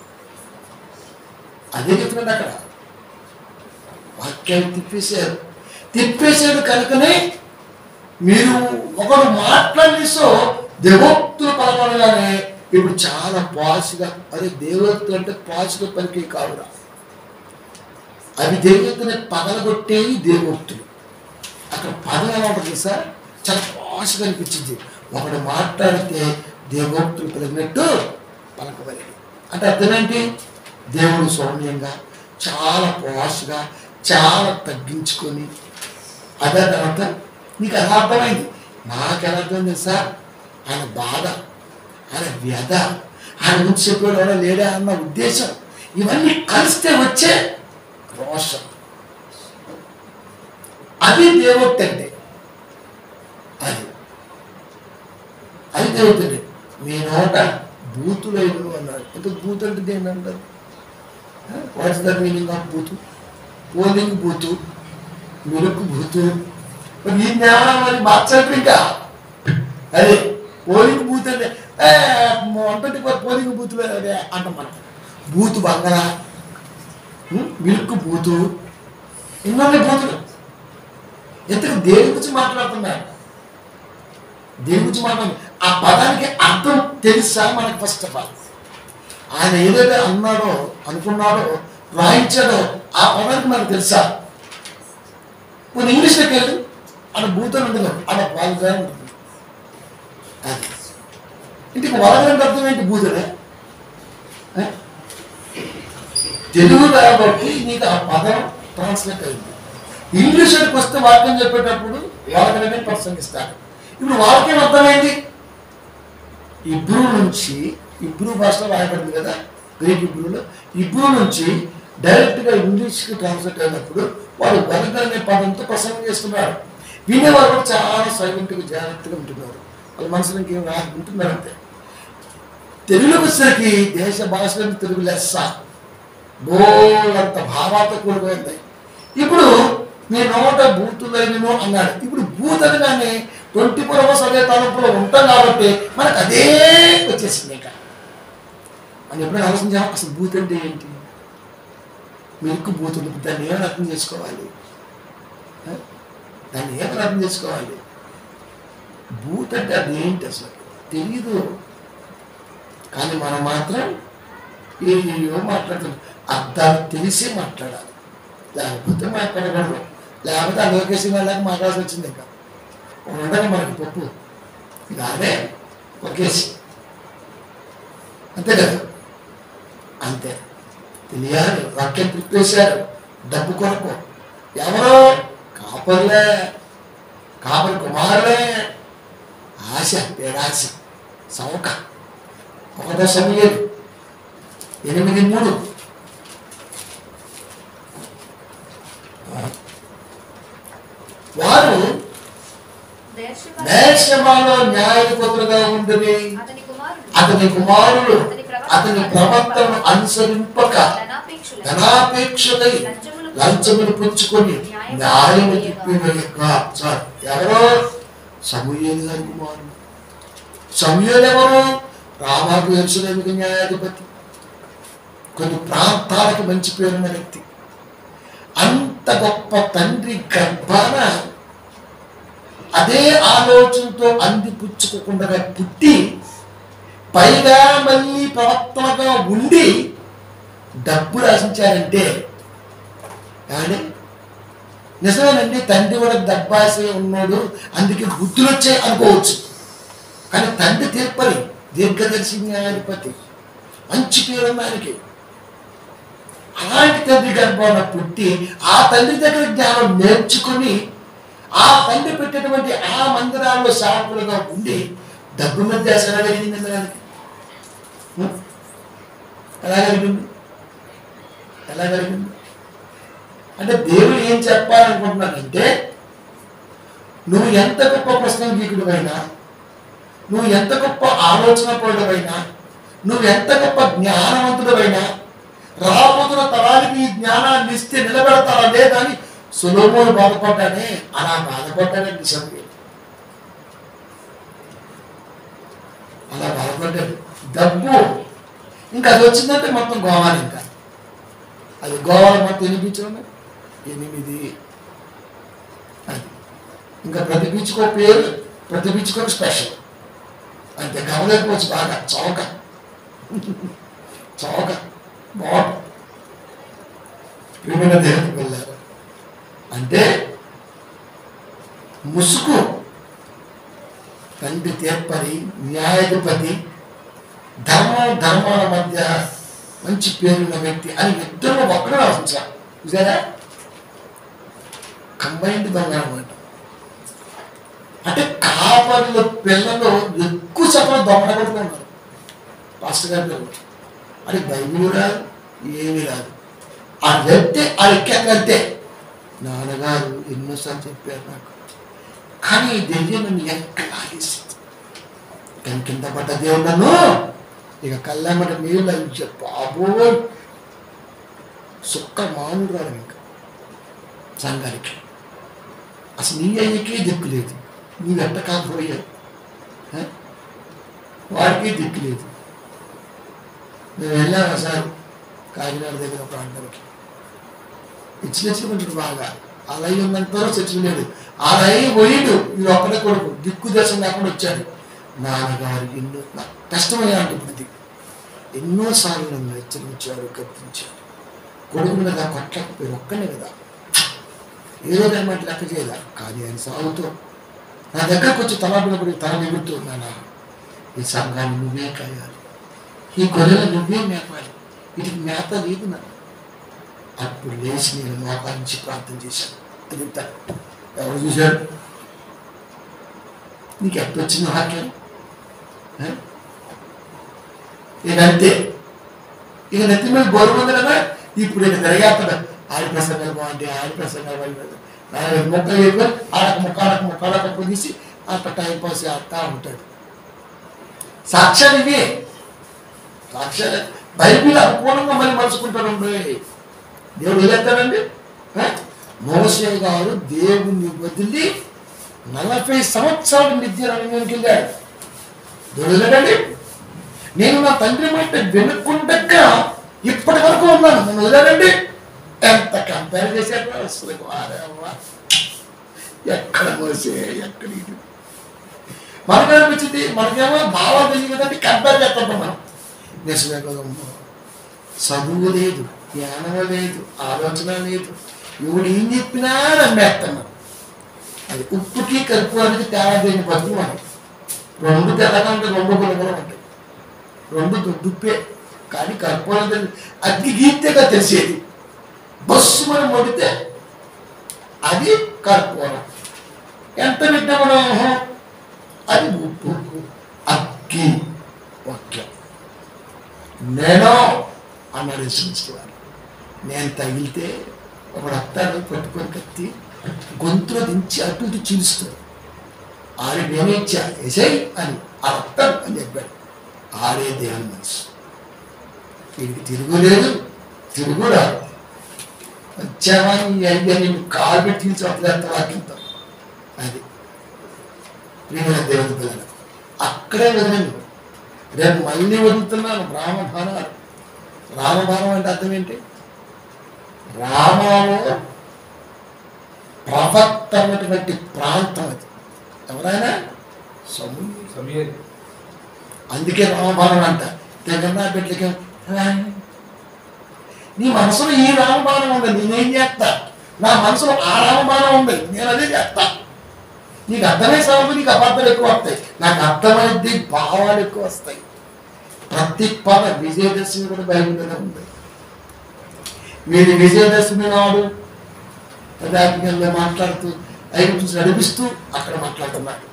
అదే చెప్తున్నాడు అక్కడ వాక్యాన్ని తిప్పేశారు తిప్పేశాడు కనుకనే మీరు ఒకడు మాట్లాడిసో దేవోక్తులు పలకనగానే ఇప్పుడు చాలా పాసుగా అదే దేవోక్తులు అంటే పాసుగా పలికే కావురా అవి దేవోక్తుని పగలగొట్టేవి దేవోక్తులు అక్కడ పదం ఎలా ఉంటుంది సార్ చాలా పాసుగా అనిపించింది ఒకడు మాట్లాడితే దేవోక్తులు పలికినట్టు పలకబలేదు అంటే అర్థమేంటి దేవుడు సౌమ్యంగా చాలా పాసుగా చాలా తగ్గించుకొని అదే తర్వాత నీకు ఎలా అర్థమైంది నాకు ఎలా అర్థమైంది సార్ ఆయన బాధ ఆయన వ్యధ ఆయన గురించి చెప్పాడు ఎవడో లేడా అన్న ఉద్దేశం ఇవన్నీ కలిస్తే వచ్చే రోషం అది దేవుడు అంటే అది అది దేవుడు మీ నోట బూతులేను అన్నాడు అంటే బూత్ అంటే దేని అంటారు what's the meaning of booth polling booth మిరుకు బూతు మరి ఈ జ్ఞానం మరి మార్చండి ఇంకా అదే పోలింగ్ బూత్ అంటే వంటటి పోలింగ్ బూతులు అదే అంటాం మనం బూతు బంగళా ఉం? మిల్క్ బూతు ఎన్నో బూతులు ఎందుకు దేని గురించి మాట్లాడుతున్నారు దేని గురించి మాట్లాడు ఆ పదానికి అర్థం తెలుసా మనకు ఫస్ట్ ఆఫ్ ఆల్ ఆయన ఏదైతే అన్నాడో అనుకున్నాడో రాయించాడో ఆ పదానికి మనకు తెలుసా కొన్ని ఇంగ్లీష్లోకి వెళ్ళి ఆడ భూతం ఉండదు ఆడ వాళ్ళ ఉంటుంది అది ఇంటికి వరగంటే అర్థం ఏంటి భూతనే ఏ? తెలుగు కాబట్టి నీకు ఆ పదం ట్రాన్స్లేట్ అయింది ఇంగ్లీష్కి వస్తే వాక్యం చెప్పేటప్పుడు వాళ్ళకనే ప్రసంగిస్తారు ఇప్పుడు వాళ్ళకేం అర్థమైంది ఇబ్రూ నుంచి ఇబ్రూ భాషలో రాయబడింది కదా గ్రీక్ ఇబ్రూలో ఇబ్రూ నుంచి డైరెక్ట్గా ఇంగ్లీష్కి ట్రాన్స్లేట్ అయినప్పుడు వాడు వరద అనే పదంతో ప్రసంగం చేస్తున్నారు వినేవారు కూడా చాలా సైలెంట్గా జాగ్రత్తగా ఉంటున్నారు వాళ్ళ మనసులో ఇంకేం రా ఉంటున్నారు అంతే తెలుగులోకి వచ్చేసరికి దేశ భాషలను తెలుగు లెస్స బోలంత భావాలతో కూడిపోయింది ఇప్పుడు మీ నోట బూతులైనను అన్నాడు ఇప్పుడు బూత్ అనగానే ట్వంటీ ఫోర్ అవర్స్ అదే తలంపులో ఉంటాం కాబట్టి మనకు అదే వచ్చేసింది ఇంకా మనం ఎప్పుడైనా ఆలోచించాం అసలు బూత్ అంటే ఏంటి మిల్క్ బూత్ ఉంది దాన్ని ఏమైనా అర్థం చేసుకోవాలి ఆ? దాన్ని ఏమైనా అర్థం చేసుకోవాలి బూత్ అంటే అది ఏంటి అసలు తెలీదు కానీ మనం మాత్రం ఏమో మాట్లాడుతున్నాం అర్థాలు తెలిసే మాట్లాడాలి లేకపోతే మాట్లాడకూడదు లేకపోతే ఆ లోకేషన్ వాళ్ళకి మాట్లాడాల్సి వచ్చింది ఇంకా ఉండగా మనకి పప్పు ఇది అదే ఒకేసి అంతే కదా అంతే తెలియాలి వాక్యం తిప్పేశారు డబ్బు కొరకు ఎవరో కాపర్లే కాపరి కుమారులే ఆశ పేరాశ సౌక ఒకటో సమయం ఎనిమిది మూడు వారు బెర్షెబా నేషమాలో న్యాయపత్రుగా ఉంటుంది అతని కుమారుడు అతని కుమారులు అతని ప్రవర్తనను అనుసరింపక ధనాపేక్షులు ధనాపేక్షకై లంచములు పుచ్చుకొని న్యాయము తిప్పిన యొక్క సార్ ఎవరో సమూహేలు గారి కుమారుడు సమూహలు ఎవరు రామాకు ఎరుసలేమికి న్యాయాధిపతి కొన్ని ప్రాంతాలకు మంచి పేరున్న వ్యక్తి అంత గొప్ప తండ్రి గర్భాన అదే ఆలోచనతో అందిపుచ్చుకోకుండా పుట్టి పైగా మళ్ళీ ప్రవర్తనగా ఉండి డబ్బు రాసించారంటే కానీ నిజమేనండి తండ్రి కూడా దబ్బాసే ఉన్నాడు అందుకే బుద్ధులు వచ్చాయి అనుకోవచ్చు కానీ తండ్రి తీర్పరి దీర్ఘదర్శి న్యాయాధిపతి మంచి పేరు ఉంది ఆయనకి అలాంటి తండ్రి గర్భాన పుట్టి ఆ తండ్రి దగ్గర జ్ఞానం నేర్చుకుని ఆ తండ్రి పెట్టినటువంటి ఆ మందిరాల్లో సేవకులుగా ఉండి డబ్బు మధ్య అసలు ఎలా కలిగింది దానికి ఎలా కలిగింది ఎలా కలిగింది అంటే దేవుడు ఏం చెప్పాలనుకుంటున్నాడంటే నువ్వు ఎంత గొప్ప ప్రశ్నీకుడివైనా నువ్వు ఎంత గొప్ప ఆలోచన పరుడవైనా నువ్వు ఎంత గొప్ప జ్ఞానవంతుడవైనా రాబోతున్న తరానికి ఈ జ్ఞానాన్ని ఇస్తే నిలబెడతారా లేదా అని సులభములు బాధపడ్డానే అలా బాధపడ్డాడండి సమయం అలా బాధపడ్డాడు డబ్బు ఇంకా అది వచ్చిందంటే మొత్తం గోవాలి ఇంకా అది గోవాలో మొత్తం ఎన్ని బీచ్లు ఉన్నాయి ఎనిమిది అది ఇంకా ప్రతి బీచ్కో పేరు ప్రతి బీచ్కో స్పెషల్ అంతే గమలేకపోవచ్చు బాగా చౌక చౌక బాగుంటుంది ప్రియమైన దేవుడికి వెళ్ళారు అంటే ముసుగు తండ్రి తీర్పరి న్యాయాధిపతి ధర్మం ధర్మాల మధ్య మంచి పేరున్న వ్యక్తి అని ఇద్దరు ఒక్కడే రాసించారు చూసారా కంబైన్డ్ బంగారం అంట అంటే కాపర్ల పిల్లలు ఎక్కువ శాతం దొంగ కొట్టుకున్నారు పాస్టర్ గారి పిల్లలు అది బైబిల్ రాదు ఏమీ రాదు ఆ వెళ్తే ఆ ఎక్కాకంతే నాన్నగారు ఎన్నోసార్లు చెప్పారు నాకు కానీ ఈ దెయ్యం నన్ను ఎక్కడ లాగేసింది కానీ కింద పడ్డ దేవుడు నన్ను ఇక కళ్ళమ్మట నీళ్ళు అయించే బాబోయ్ సుక్క మామూలు రాడు ఇంకా సంఘానికి అసలు నీ అయ్యకే దిక్కు లేదు నీ వెంట కాకపోయావు ఆ? వాడికి దిక్కు లేదు మేము వెళ్ళాము సార్ కాకినాడ దగ్గర ప్రాంతానికి ఇచ్చినచ్చినటువంటి బాగా అలై ఉందంటారో చచ్చిపోయాడు అలై పోయిండు ఇది ఒక్కడే కొడుకు దిక్కు దర్శనం లేకుండా వచ్చాడు నాన్నగారు ఎన్నో నా కష్టమైన అంటే ఎన్నోసార్లు నన్ను హెచ్చరించాడు కత్తించాడు కొడుకు మీద కొట్టకపోయారు ఒక్కనే కదా ఏ రోజు ఏమంటే లెక్క చేయలే కానీ ఆయన సాగుతూ నా దగ్గరకు వచ్చి తలాపినప్పుడు తల నిగుతూ నాన్న ఈ సంఘాన్ని నువ్వే కాయాలి ఈ గొర్రెలు నువ్వే మేపాలి వీటికి మేత లేదు నాన్న అప్పుడు లేచి నేను మోకారించి ప్రార్థన చేశాను అది ఇంత. ఎవరు చూశారు నీకు ఎట్టొచ్చింది వాక్యం ఆ? ఇక అంతే ఇక నెత్తి మీద గౌరవం ఉంది కదా ఇప్పుడు ఇక తిరగేస్తాడు ఆడి ప్రసంగాలు బాగుంటాయి ఆడి ప్రసంగాలు బాగుంటాయి నాలుగు ముక్కలు వేసుకొని ఆడక ముక్క ఆడక ముక్క ఆడక ముక్క తీసి అట్లా టైం పాస్ చేస్తా ఉంటాడు సాక్ష్యాలు ఇవే సాక్ష్యాలు బైబిల్ అనుకూలంగా మరి మలుచుకుంటారండి దేవుడు వదిలేస్తాడండి ఆ? మోసే గారు దేవుణ్ణి వదిలి నలభై సంవత్సరాలు నిద్ర రంగానికి వెళ్ళాడు దేవుడు వదిలేడండి నేను నా తండ్రి మాట వినకుండా ఇప్పటి వరకు ఉన్నాను నన్ను వదిలేడండి ఎంత కంపేర్ చేశారు అసలు వారేవ్వా. ఎక్కడ మోసే ఎక్కడ ఇది మనకు అనిపించింది మనకేమో భావాలు తెలియదు కదండి కంపేర్ చేస్తుంటాం మనం నిజమే కదమ్మా చదువు లేదు జ్ఞానం లేదు ఆలోచన లేదు ఎవడు ఏం చెప్పినా నమ్మేస్తున్నాం అది ఉప్పుకి కలుపుకోవడానికి తేడా దేని బతుకు మనం రెండు తెల్లగా ఉంటాయి రెండు గులగులం ఉంటాయి రెండు దు- దుప్పే కానీ కర్పూరం తెలి- అగ్గి గీతేగా తెలిసేది బస్సు మనం మొడితే అది కర్పూరం ఎంత పెట్టినా మనం అది ఉప్పు అగ్గి వాక్యం నేను అన్నాడు యేసుక్రీస్తు వారు నేను తగిలితే ఒక రక్తాన్ని పట్టుకొని కత్తి గొంతులో దించి అటు ఇటు చీలుస్తాడు ఆడి నేనేచ్చా ఎసై అని ఆ రక్తం అని చెప్పాడు ఆడే దేవుని మనసు వీడికి తిరుగులేదు తిరుగురాదు వచ్చావా నీ అయ్యా నేను కాలు పెట్టి చోట్లేంత వాక్యంతో అది ప్రియమైన దేవుని పిల్లలు అక్కడే వదిలేను రేపు మళ్ళీ వదులుతున్నాను రామబాణాలు రామబాణం అంటే అర్థం ఏంటి రామాలో ప్రవక్త అన్నటువంటి ప్రాంతం అది ఎవరైనా సముద్రం సమీర్ అందుకే రామబాణం అంట తెగన్నా బిడ్డలకి నీ మనసులో ఈ రామబాణం ఉంది నేనేం చేస్తా నా మనసులో ఆ రామబాణం ఉంది నేను అదే చేస్తా నీకు అర్థమై సాగు నీకు అబద్ధాలు ఎక్కువ వస్తాయి నాకు అర్థమైంది భావాలు ఎక్కువ వస్తాయి ప్రతి పద విజయదశమి కూడా బైబిల్లోనే ఉంది మీరు విజయదశమి నాడు ప్రజాజ్ఞంలో మాట్లాడుతూ ఐదు చూసి నడిపిస్తూ అక్కడ మాట్లాడుతున్నాడు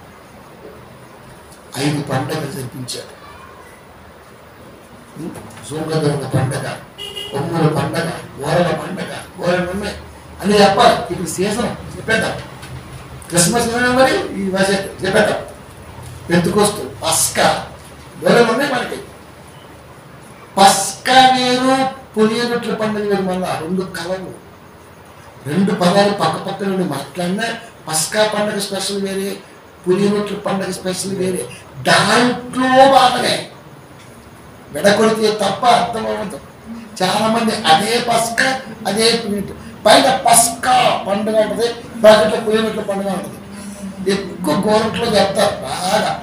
ఐదు పండుగలు జరిపించాడు సూర్యదేవుల పండగ కొమ్ముల పండగ గోరల పండగ గోరలు ఉన్నాయి అని చెప్పాలి ఇప్పుడు సీజన్ చెప్పేద్దాం క్రిస్మస్ సీజన్ మరి ఈ భాష చెప్పేద్దాం పెంతుకొస్తూ పస్కా గోరలు ఉన్నాయి మనకి పస్కా వేరు పులియనట్ల పండుగ వేరు మళ్ళా రెండు కలవు రెండు పదాలు పక్క పక్క నుండి మాట్లాడినా పస్కా పండుగ స్పెషల్ వేరే పులియనట్ల పండుగ స్పెషల్ వేరే దాంట్లో బాధనే విడకొడితే తప్ప అర్థం అవ్వదు చాలా మంది అదే పస్క అదే పులినట్టు పైన పస్కా పండుగ ఉంటుంది బ్రాకెట్లో పులినట్ల పండుగ ఉంటుంది ఎక్కువ గోరంట్లో చెప్తారు బాగా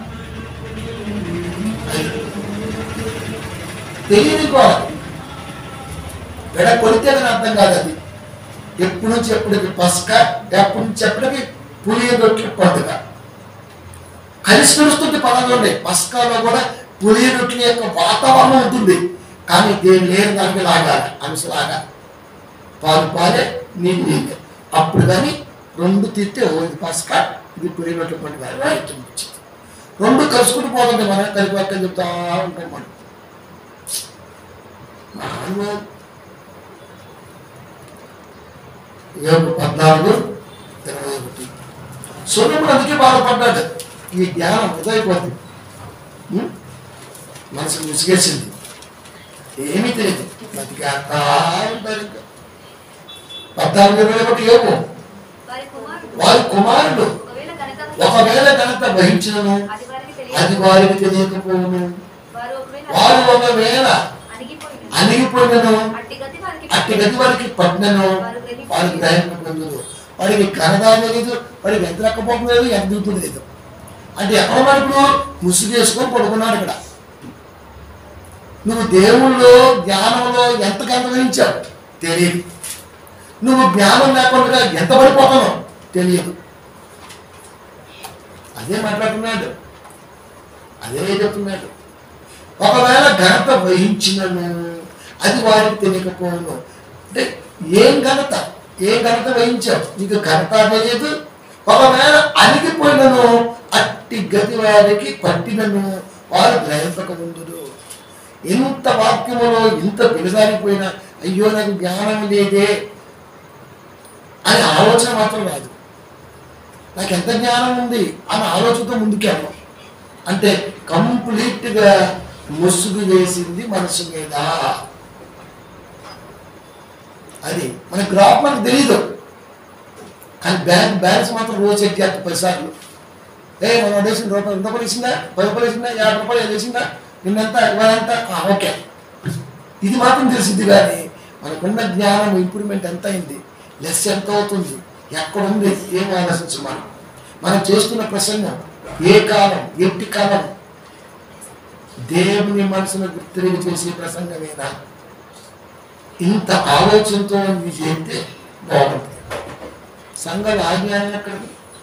తెలియని కూడా విడ కొడితే కానీ అర్థం కాదు అది ఎప్పుడు నుంచి ఎప్పటికి పసక ఎప్పటి నుంచి ఎప్పటికి పులియదొట్లు పండుగ కలిసి నడుస్తుంటే పదాలు ఉన్నాయి పసకాలో కూడా పులియదొట్ల యొక్క వాతావరణం ఉంటుంది కానీ దేని లేని దానికి లాగాలి అంశలాగా పాలు పాలే నీళ్ళు నీళ్ళే అప్పుడు కానీ రెండు తీస్తే ఓ ఇది పసక ఇది పులియదొట్ల పండుగ రైట్ అనిపించింది రెండు కలుసుకుంటూ పోతుంటే మనం కలిపి పక్కన చెప్తా ఉంటాం మనం మానవ యోగు పద్నాలుగు ఇరవై ఒకటి సొలముడు అందుకే బాధపడ్డాడు ఈ జ్ఞానం ఇదైపోతుంది ఉం? మనసు ముసిగేసింది ఏమీ తెలియదు బతికేస్తా ఉంటారు ఇంకా పద్నాలుగు ఇరవై ఒకటి యోగు వారి కుమారుడు వారి కుమారుడు ఒకవేళ కనుక ఒకవేళ ఘనత వహించను అది వారికి అది తెలియదు వారికి తెలియకపోవును వారు ఒకవేళ వారు ఒకవేళ అణిగిపోయిన అణిగిపోయినను అట్టి గతి వారికి అట్టి గది వారికి పట్టినను వారికి గ్రహింపు పొందుదు వాడికి కనదా తెలియదు వాడికి ఎంత రక్కపోతుంది లేదు ఎంత దిగుతుంది లేదు అంటే ఎక్కడ మరి ఇప్పుడు ముసుగు వేసుకొని పడుకున్నాడు ఇక్కడ నువ్వు దేవుళ్ళు జ్ఞానంలో ఎంత గంతగించావు తెలియదు నువ్వు జ్ఞానం లేకుండా ఎంత పడిపోతానో తెలియదు అదే మాట్లాడుతున్నాడు అదే చెప్తున్నాడు ఒకవేళ ఘనత వహించినను అది వారికి తెలియకపోను అంటే ఏం ఘనత ఏ ఘనత వహించావు నీకు ఘనత తెలియదు ఒకవేళ అణిగిపోయినను అట్టి గతి వారికి పట్టినను వారు గ్రహింపక ముందురు ఇంత వాక్యములో ఇంత బిగజారిపోయినా అయ్యో నాకు జ్ఞానం లేదే అని ఆలోచన మాత్రం రాదు నాకు ఎంత జ్ఞానం ఉంది అని ఆలోచనతో ముందుకెళ్ళం అంటే కంప్లీట్గా ముసుగు వేసింది మనసు మీద అది మన గ్రాఫ్ మనకు తెలియదు కానీ బ్యాంక్ బ్యాలెన్స్ మాత్రం రోజు చెక్ చేస్తాం పదిసార్లు ఏ మనం వేసిన రూపాయలు ఎంత రూపాయలు వేసిందా పది రూపాయలు వేసిందా యాభై రూపాయలు ఏది వేసిందా నిన్నంత ఇవాళంతా ఆ, ఓకే ఇది మాత్రం తెలిసింది కానీ మనకున్న జ్ఞానం ఇంప్రూవ్మెంట్ ఎంత అయింది లెస్ ఎంత అవుతుంది ఎక్కడ ఉంది ఏం ఆలోచించు మనం మనం చేస్తున్న ప్రసంగం ఏ కాలం ఎట్టి కాలం దేవుని మనసును గుర్తిరిగి చేసే ప్రసంగమేనా ఇంత ఆలోచనతో మీరు చేస్తే బాగుంటుంది సంఘాలు ఆజ్ఞానం ఎక్కడ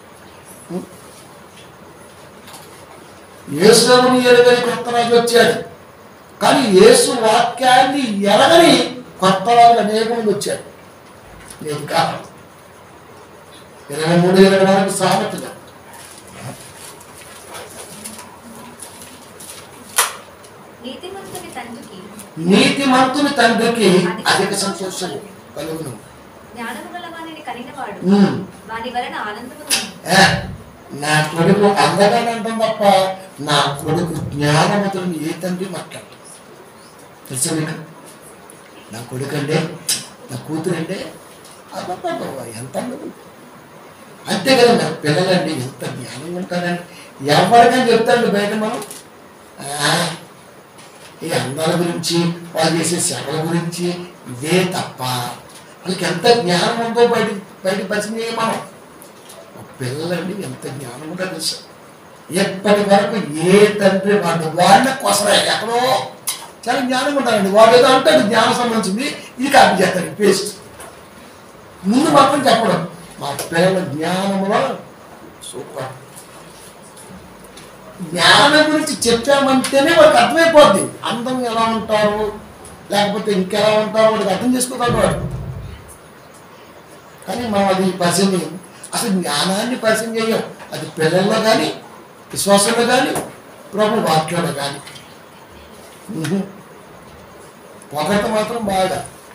యేసుని ఎరగని కొత్త రాజు వచ్చాడు కానీ యేసు వాక్యాన్ని ఎరగని కొత్త రాజులు అనేక మంది వచ్చారు నేను కాదు ఇరవై మూడు ఇరవై నాలుగు సామెతలు నీతిమంతుని తండ్రికి నీతిమంతుని తండ్రికి అధిక సంతోషం కలుగును జ్ఞానము గల వానిని కనినవాడు ఉమ్. వాని వలన ఆనందము ఏ, నా కొడుకు అందగానే అంటాం తప్ప నా కొడుకు జ్ఞానవంతుడిని ఏ తండ్రి మాట్లాడు తెలుసా మీకు నా కొడుకు అంటే నా కూతురు అంటే అబ్బబ్బబ్బబ్బ, ఎంత అందం అంతే కదా నా పిల్లలండి ఎంత జ్ఞానంగా ఉంటారండి ఎవరికైనా చెప్తాండి బయట మనం ఆ, ఈ అందాల గురించి వాళ్ళు చేసే సేవల గురించి ఇదే తప్ప వాళ్ళకి ఎంత జ్ఞానం ఉందో బయట బయట పరిచయం చేయ మనం ఆ పిల్లలండి ఎంత జ్ఞానం ఉందో తెలుసు ఎప్పటి వరకు ఏ తండ్రి వాడు వాళ్ళ కొసరా ఎక్కడో చాలా జ్ఞానం ఉంటారండి వాడు ఏదో అంటాడు జ్ఞానం సంబంధించింది ఇది కాపీ చేస్తాడు పేస్ట్ ముందు మాత్రం చెప్పడం మా పిల్లల జ్ఞానంలో సూపర్ జ్ఞానం గురించి చెప్పామంటేనే వాడికి అర్థమైపోద్ది అందం ఎలా ఉంటారు లేకపోతే ఇంకెలా ఉంటారు వాడికి అర్థం చేసుకోగలడు వాడు కానీ మనం అది పరిచయం చేయం అసలు జ్ఞానాన్ని పరిచయం చేయం అది పిల్లల్లో కానీ విశ్వాసంలో కానీ ప్రభు వాక్యంలో కానీ పొగట మాత్రం బాగా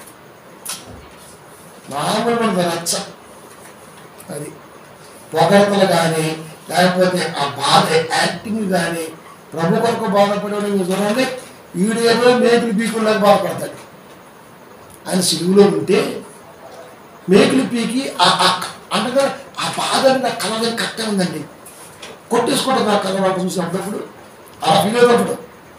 మామూలు ఉండదు రచ్చ అది పొగడతలు కానీ లేకపోతే ఆ బాధ యాక్టింగ్ కానీ ప్రభు కొరకు బాధపడేవాడు మీరు చూడండి ఈడేదో మేకులు పీకుల్లాగా బాధపడతాడు ఆయన సిలువులో ఉంటే మేకులు పీకి ఆ- ఆ అనగా ఆ బాధ నా కళ కట్ట ఉందండి కొట్టేసుకోవడం నా కళ వాటి చూసినప్పుడు అలా ఫీల్ అవుతాడు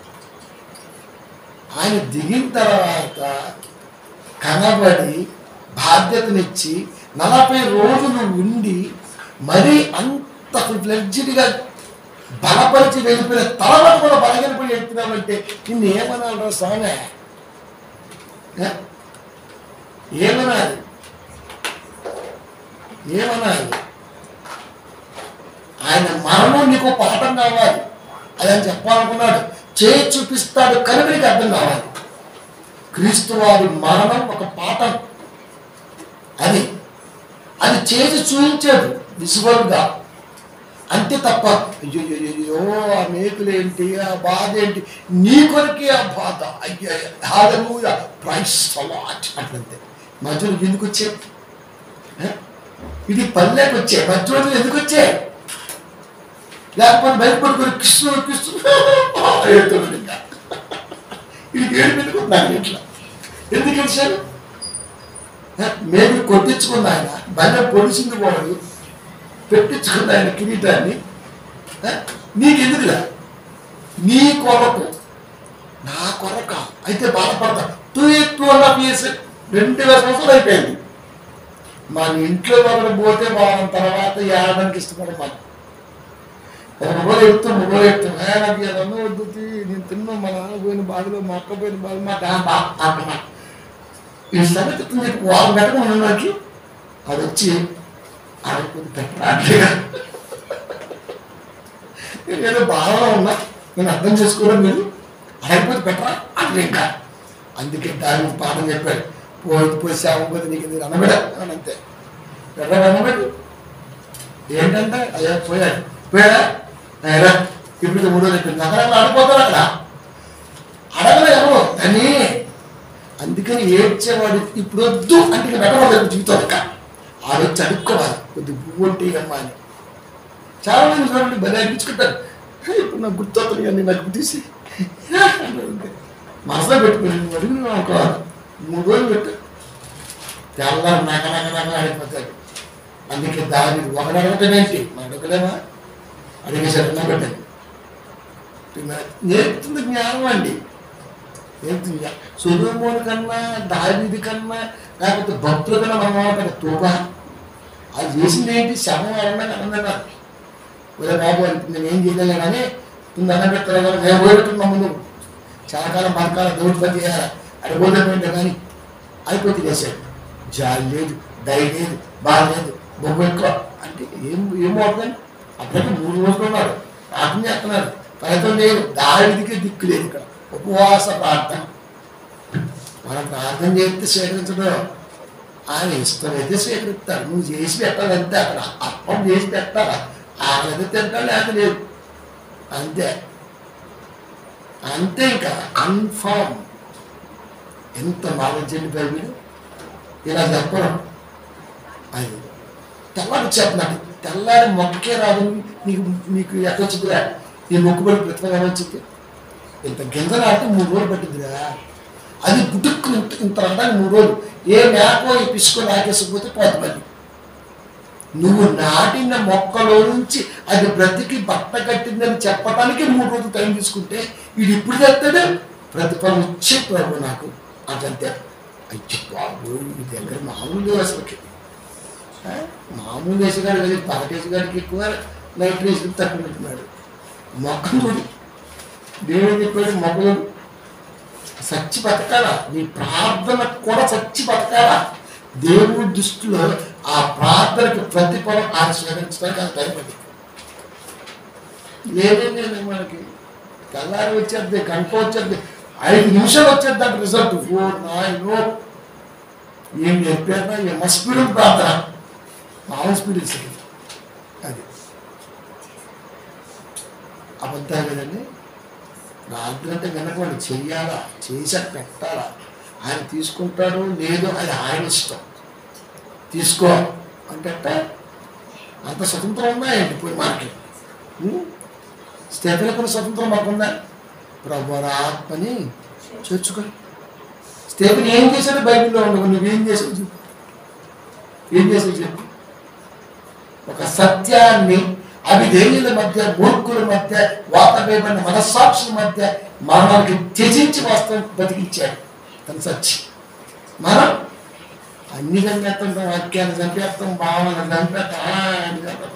ఆయన దిగిన తర్వాత కనబడి బాధ్యతనిచ్చి నలభై రోజులు ఉండి మరీ అంత ఫ్లెడ్జిడ్గా బలపరిచి వెళ్ళిపోయిన తర్వాత కూడా బలగలిపోయి వెళ్తున్నామంటే నిన్ను ఏమనాలరా స్వామి ఏ? ఏమనాలి ఏమనాలి ఆయన మరణం నీకు పాఠం కావాలి అది అని చెప్పాలనుకున్నాడు చేయి చూపిస్తాడు కనుక నీకు అర్థం కావాలి క్రీస్తు వారి మరణం ఒక పాఠం అది అది చేసి చూపించాడు విజువల్గా అంతే తప్ప అయ్యో అయ్యో, అయ్యో ఆ మేకులేంటి ఆ బాధ ఏంటి నీ కొరకే ఆ బాధ అయ్యో హాలూయ ప్రైస్ అలాట్ అట్లంతే మధ్యలో ఎందుకు వచ్చే ఇది పల్లెకి వచ్చే మధ్యలో ఎందుకు వచ్చే లేకపోతే బయట పడుకొని కృష్ణ కృష్ణ ఏడుతున్నాడు ఇంకా ఇది ఏడు పెట్టుకుంటున్నాను ఇంట్లో ఎందుకు ఏడ్చాడు మేము కొట్టించుకున్న ఆయన బల్ల పొడిచింది వాడు పెట్టించుకున్న ఆయన కిరీటాన్ని ఆ, నీకెందుకురా నీ కొరకు నా కొరక అయితే బాధపడతా two two and half years రెండు వేల సంవత్సరాలు అయిపోయింది మన ఇంట్లో ఒకరు పోతే వారం తర్వాత ఏడడానికి ఇష్టపడం మనం ఒక రోజు ఎడుతాం ఒక రోజు ఎడుతాం "ఏ, నాకు ఏదన్నా వద్దు తీ, నేను తిన్నా మా నాన్న పోయిన బాధలో మా అక్క పోయిన బాధ మా డా బా అంటున్నా ఈ సంగతి నీకు వారం గంటగా ఉన్నకి అది వచ్చి ఆడకపోతే పెట్టరా నేను ఏదో బాధలో ఉన్నా నేను అర్థం చేసుకోవడం మీరు అడగకపోతే పెట్టరా అంటే ఇంకా అందుకే దాని పాఠం చెప్పాడు పోయి పోయి సేవ పోతే నీకు ఇది అనబెడ అని అంతే పెట్టరా అనబెట్టు ఏంటంటే అయ్యా పోయాడు పోయాడా అయ్యా ఇప్పుడు మూడో చెప్పింది నగరంలో ఆడిపోతారు అక్కడ అడగలే ఎవరు అని అందుకని ఏడ్చేవాడు ఇప్పుడు వద్దు అంటే ఇక పెట్టకూడదు జీవితం ఇక ఆడొచ్చి అడుక్కోవాలి కొద్ది పువ్వు ఉంటే అమ్మా అని చాలా మంది చూడండి భలే అనిపించుకుంటారు "హే, ఇప్పుడు నాకు గుర్తొస్తుంది కానీ నాకు తీసి మనసులో పెట్టుకుని నువ్వు అడిగిన ఒక మూడు రోజులు పెట్టు తెల్లారు నగ నగ నగ ఆడిపోతాడు అందుకే దాని ఒకటి అడగటం ఏంటి మనం అడగలేమా అడిగేసరికి పెట్టండి నేర్పుతుంది జ్ఞానం అండి నేర్పుతుంది సుధుమోని కన్నా దావిది కన్నా లేకపోతే భక్తుల కన్నా మనం మాట్లాడే తోప అది చేసింది ఏంటి శవం అరణంగా అన్నదన్నారు ఒరే బాబు అంటే నేను ఏం చేయలేను కానీ నువ్వు అన్న పెట్టాలి కానీ నేను పోయినట్టున్నా ముందు చాలా కాలం బతకాల దేవుడి పని చేయాలి అది పోతే కానీ అయిపోతే చేశాడు జాలి లేదు దయ లేదు బాధ లేదు బొమ్మ ఎక్కువ అంటే ఏం ఏం అవుతుందని అప్పటికి మూడు రోజులు ఉన్నాడు ప్రార్థన చేస్తున్నాడు ఫలితం లేదు దాడికి దిక్కు లేదు ఇక్కడ ఉపవాస ప్రార్థన మనం ప్రార్థన చేస్తే స్వీకరించడం ఆయన ఇష్టమైతే స్వీకరిస్తాడు నువ్వు చేసి పెట్టాలంతే అక్కడ అప్పం చేసి పెట్టాలా ఆయన తింటాడు లేక లేదు అంతే అంతే ఇంకా కన్ఫామ్ ఎంత నాలెడ్జ్ అండి బైబిల్ ఇలా చెప్పడం అది తెల్లారి చెప్పినట్టు తెల్లారి మొక్కే రాదు నీకు నీకు ఎక్కడ వచ్చిందిరా నీ మొక్కుబడి ప్రతిఫలం వచ్చింది ఇంత గింజలు ఆడితే మూడు రోజులు పట్టిందిరా అది గుటుక్కు ఇంత ఇంత రావడానికి మూడు రోజులు ఏ మేకో ఈ పిసుకో నాకేసిపోతే పోతే మళ్ళీ నువ్వు నాటిన మొక్కలో నుంచి అది బ్రతికి బట్ట కట్టిందని చెప్పడానికి మూడు రోజులు టైం తీసుకుంటే ఇది ఇప్పుడు చెప్తాడు ప్రతిఫలం ఇచ్చే ప్రభు నాకు అదంతే అయ్యో బాబు ఈ దగ్గర మామూలు లేవు అసలుకి ఆ? మామూలు వేసేగాడు కదా పగటేసేగాడికి ఎక్కువ నైట్ వేసి తక్కువ పెట్టున్నాడు మొక్కలు చూడు దేవుడు చెప్పాడు మొక్కలు సచ్చి బతకాలా నీ ప్రార్థన కూడా సచ్చి బతకాలా దేవుడి దృష్టిలో ఆ ప్రార్థనకి ప్రతిఫలం ఆయన స్వీకరించడానికి ఆయన భయపడి లేదేం లేదు మనకి తెల్లారి వచ్చేద్ది గంట వచ్చేద్ది ఐదు నిమిషాలు వచ్చేది దాని రిజల్ట్ ఓ నాయనో ఏం చెప్పారా ఏమ స్పీడ్ ప్రార్థన మామూలు స్పీడ్ ఇస్తుంది అది అబద్ధాలు కదండి ప్రార్థన అంటే వినకండి చెయ్యాలా చేసాక పెట్టాలా ఆయన తీసుకుంటాడు లేదో అది ఆయన ఇష్టం తీసుకో అంటే అంత స్వతంత్రం ఉందా ఏంటి పోయి మనకి స్టేఫెన్కున్న స్వతంత్రం మాకుందా ప్రభు ఆత్మని చేర్చుకో స్టేఫెన్ ఏం చేశాడు బైబిల్లో ఉండవు నువ్వేం చేసావు చెప్పు ఏం చేసావు చెప్పు ఒక సత్యాన్ని అవిధేయుల మధ్య మూర్ఖుల మధ్య వాతవేయబడిన మనస్సాక్షుల మధ్య మరణానికి త్యజించి వాస్తవం బతికించాడు తన సత్యం మనం అన్ని చంపేస్తాం వాక్యాన్ని చంపేస్తాం భావనలు చంపేస్తాం ఆ, అన్ని చంపేస్తాం.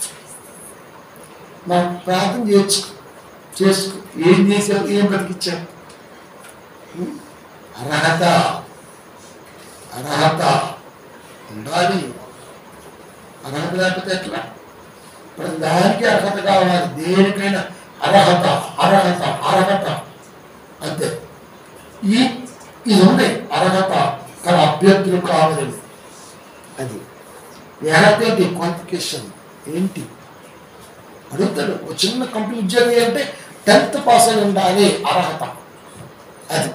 మనం ప్రార్థన చేయొచ్చు చేసుకో ఏం చేసావు ఏం బతికించావు ఉం? అర్హత అర్హత ఉండాలి అర్హత లేకపోతే ఎట్లా ప్రతి దానికి అర్హత కావాలి దేనికైనా అర్హత అర్హత అర్హత అంతే ఈ ఇది ఉంది అర్హత కానీ అభ్యర్థులు కావాలి అది అర్హత ఏంటి క్వాలిఫికేషన్ ఏంటి అడుగుతాడు ఒక చిన్న కంపెనీ ఉద్యోగి అంటే టెన్త్ పాస్ అయి ఉండాలి అర్హత అది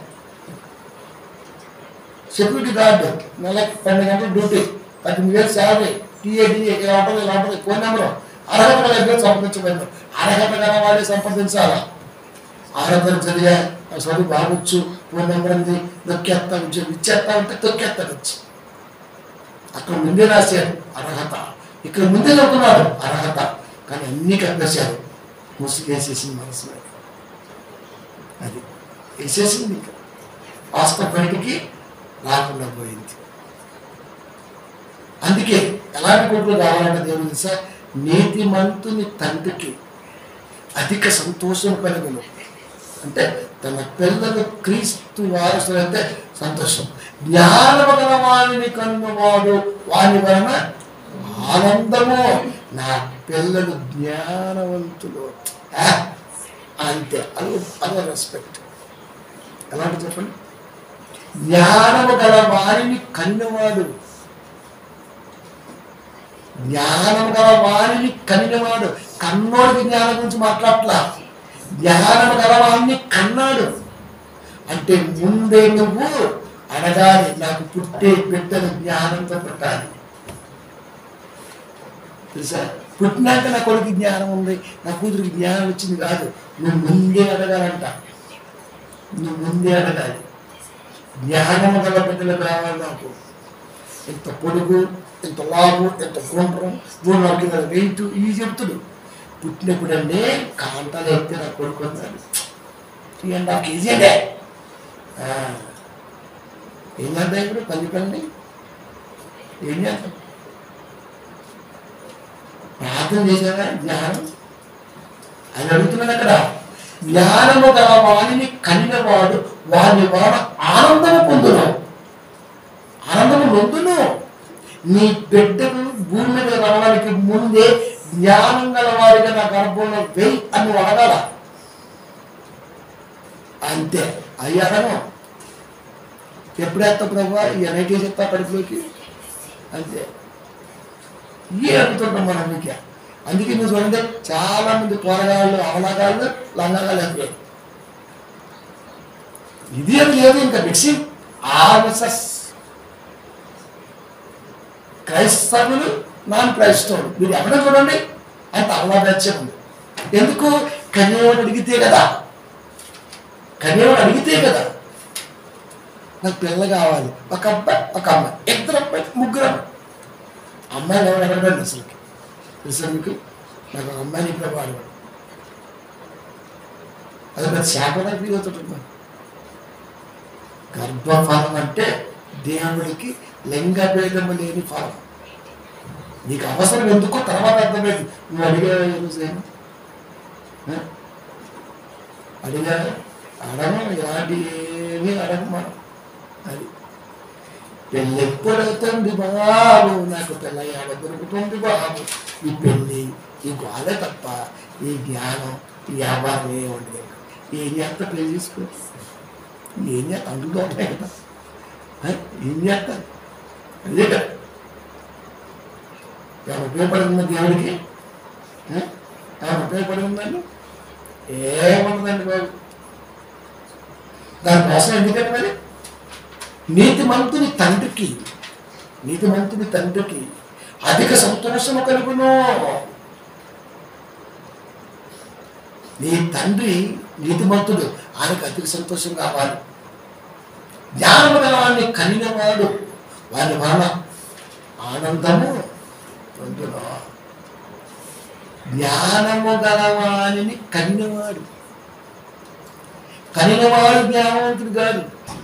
సెక్యూరిటీ గార్డు నెలకి పన్నెండు గంటలు డ్యూటీ పద్దెనిమిది వేలు శాలరీ టీఏడిఏ ఇలా ఉంటుంది ఇలా ఉంటుంది ఫోన్ నెంబరు అర్హత కలిగి సంప్రదించబడింది అర్హత గల వాళ్ళే సంప్రదించాలా అర్హత చదివా ఆ చదువు బాగొచ్చు ఫోన్ నెంబర్ ఉంది నొక్కేస్తా ఉద్యోగం ఇచ్చేస్తా ఉంటే తొక్కేస్తాడు వచ్చి అక్కడ ముందే రాశారు అర్హత ఇక్కడ ముందే చదువుకున్నాడు అర్హత కానీ అన్నీ కప్పేశారు ముసుగు వేసేసింది మనసు మీద. అది వేసేసింది ఇంకా వాస్తవ బయటికి రాకుండా పోయింది అందుకే ఎలాంటి కొడుకులు కావాలంటే దేవుడు తెలుసా నీతిమంతుని తండ్రికి అధిక సంతోషం కలుగును అంటే తన పిల్లలు క్రీస్తు వారసులు అంటే సంతోషం జ్ఞానము గల వారిని కన్నువాడు వాని వలన ఆనందము నా పిల్లలు జ్ఞానవంతులు ఆ, అంతే అది అదో రెస్పెక్ట్ ఎలాంటి చెప్పండి జ్ఞానము గల వారిని కన్నవాడు జ్ఞానం గల వారిని కనినవాడు కన్నోడికి జ్ఞానం గురించి మాట్లాడట్లా జ్ఞానం గల వారిని కన్నాడు అంటే ముందే నువ్వు అడగాలి నాకు పుట్టే బిడ్డలు జ్ఞానంతో పుట్టాలి తెలుసా పుట్టినాక నా కొడుకు జ్ఞానం ఉంది నా కూతురికి జ్ఞానం వచ్చింది కాదు నువ్వు ముందే అడగాలంట నువ్వు ముందే అడగాలి జ్ఞానము గల బిడ్డలు కావాలి నాకు ఇంత పొడుగు ఇంత లావు ఇంత గుండ్రం గుండ్రం కింద వెయిట్ ఇవి చెప్తుడు పుట్టినప్పుడంటే కాంటాలు ఎత్తే నా కొడుకు అన్నాడు త్రీ అండ్ హాఫ్ కేజీ అంటే ఆ. ఏం చేద్దాం ఇప్పుడు పల్లి పల్లి ఏం చేద్దాం ప్రార్థన చేశారా జ్ఞానం అని అడుగుతున్నాడు అక్కడ జ్ఞానము గల వాణిని కనినవాడు వాని వలన ఆనందము పొందును ఆనందము నొందును నీ బిడ్డలు భూమి మీద రావడానికి ముందే జ్ఞానం గల వారిగా నా గర్భంలో వెయ్యి అని నువ్వు అడగాల అంతే అయ్యాడను ఎప్పుడేస్తా ప్రభా ఈ ఎనైటీ చెప్తా కడుపులోకి అంతే ఇవే అడుగుతుంటాం మనం మీకు అందుకే మీరు చూడండి చాలా మంది కూరగాయలు అవలగాళ్ళు లంగాగాళ్ళు ఎదురు ఇది అని లేదు ఇంకా మిక్సింగ్ ఆర్ఎస్ఎస్ క్రైస్తవులు నాన్ క్రైస్తవులు మీరు ఎక్కడ చూడండి అంత అవలాభ్యాచ్యం ఉంది ఎందుకు కన్యవాడు అడిగితే కదా కన్యవాడు అడిగితే కదా నాకు పిల్ల కావాలి ఒక అబ్బాయి ఒక అమ్మాయి ఇద్దరు అబ్బాయి ముగ్గురు అమ్మాయి అమ్మాయిలు ఎవరు ఎక్కడ పోయింది అసలుకి తెలుసా మీకు నాకు ఒక అమ్మాయిని ఇప్పుడు వాడేవాడు అది పెద్ద శాపంగా ఫీల్ అవుతుంటుంది గర్భఫలం అంటే దేవుడికి లింగభేదము లేని ఫలం నీకు అవసరం ఎందుకో తర్వాత అర్థమైంది నువ్వు అడిగా రోజైనా అడిగా అడగం ఇలాంటి ఏమీ అడగం మనం అది పెళ్ళి ఎప్పుడవుతుంది బాబు నాకు పెళ్ళి ఆడ దొరుకుతుంది బాబు ఈ పెళ్ళి ఈ గోలే తప్ప ఈ జ్ఞానం ఈ వ్యాపారం ఏ ఉండదు ఏం చేస్తా పెళ్లి చేసుకో ఏం చేస్తా అందులో ఉంటాయి కదా ఆ? ఏం చేస్తా అదే కదా ఏమైనా ఉపయోగపడుతుందా దేవుడికి ఆ? ఏమైనా ఉపయోగపడుతుందండి ఏముండదండి బాబు దానికోసం ఎందుకంటే మరి నీతిమంతుని తండ్రికి నీతిమంతుడి తండ్రికి అధిక సంతోషము కలుగును నీ తండ్రి నీతిమంతుడు ఆయనకు అధిక సంతోషం కావాలి జ్ఞానము గలవాన్ని కనినవాడు వాని వలన ఆనందము పొందును జ్ఞానము గలవాణిని కనినవాడు కనినవాడు జ్ఞానవంతుడు కాదు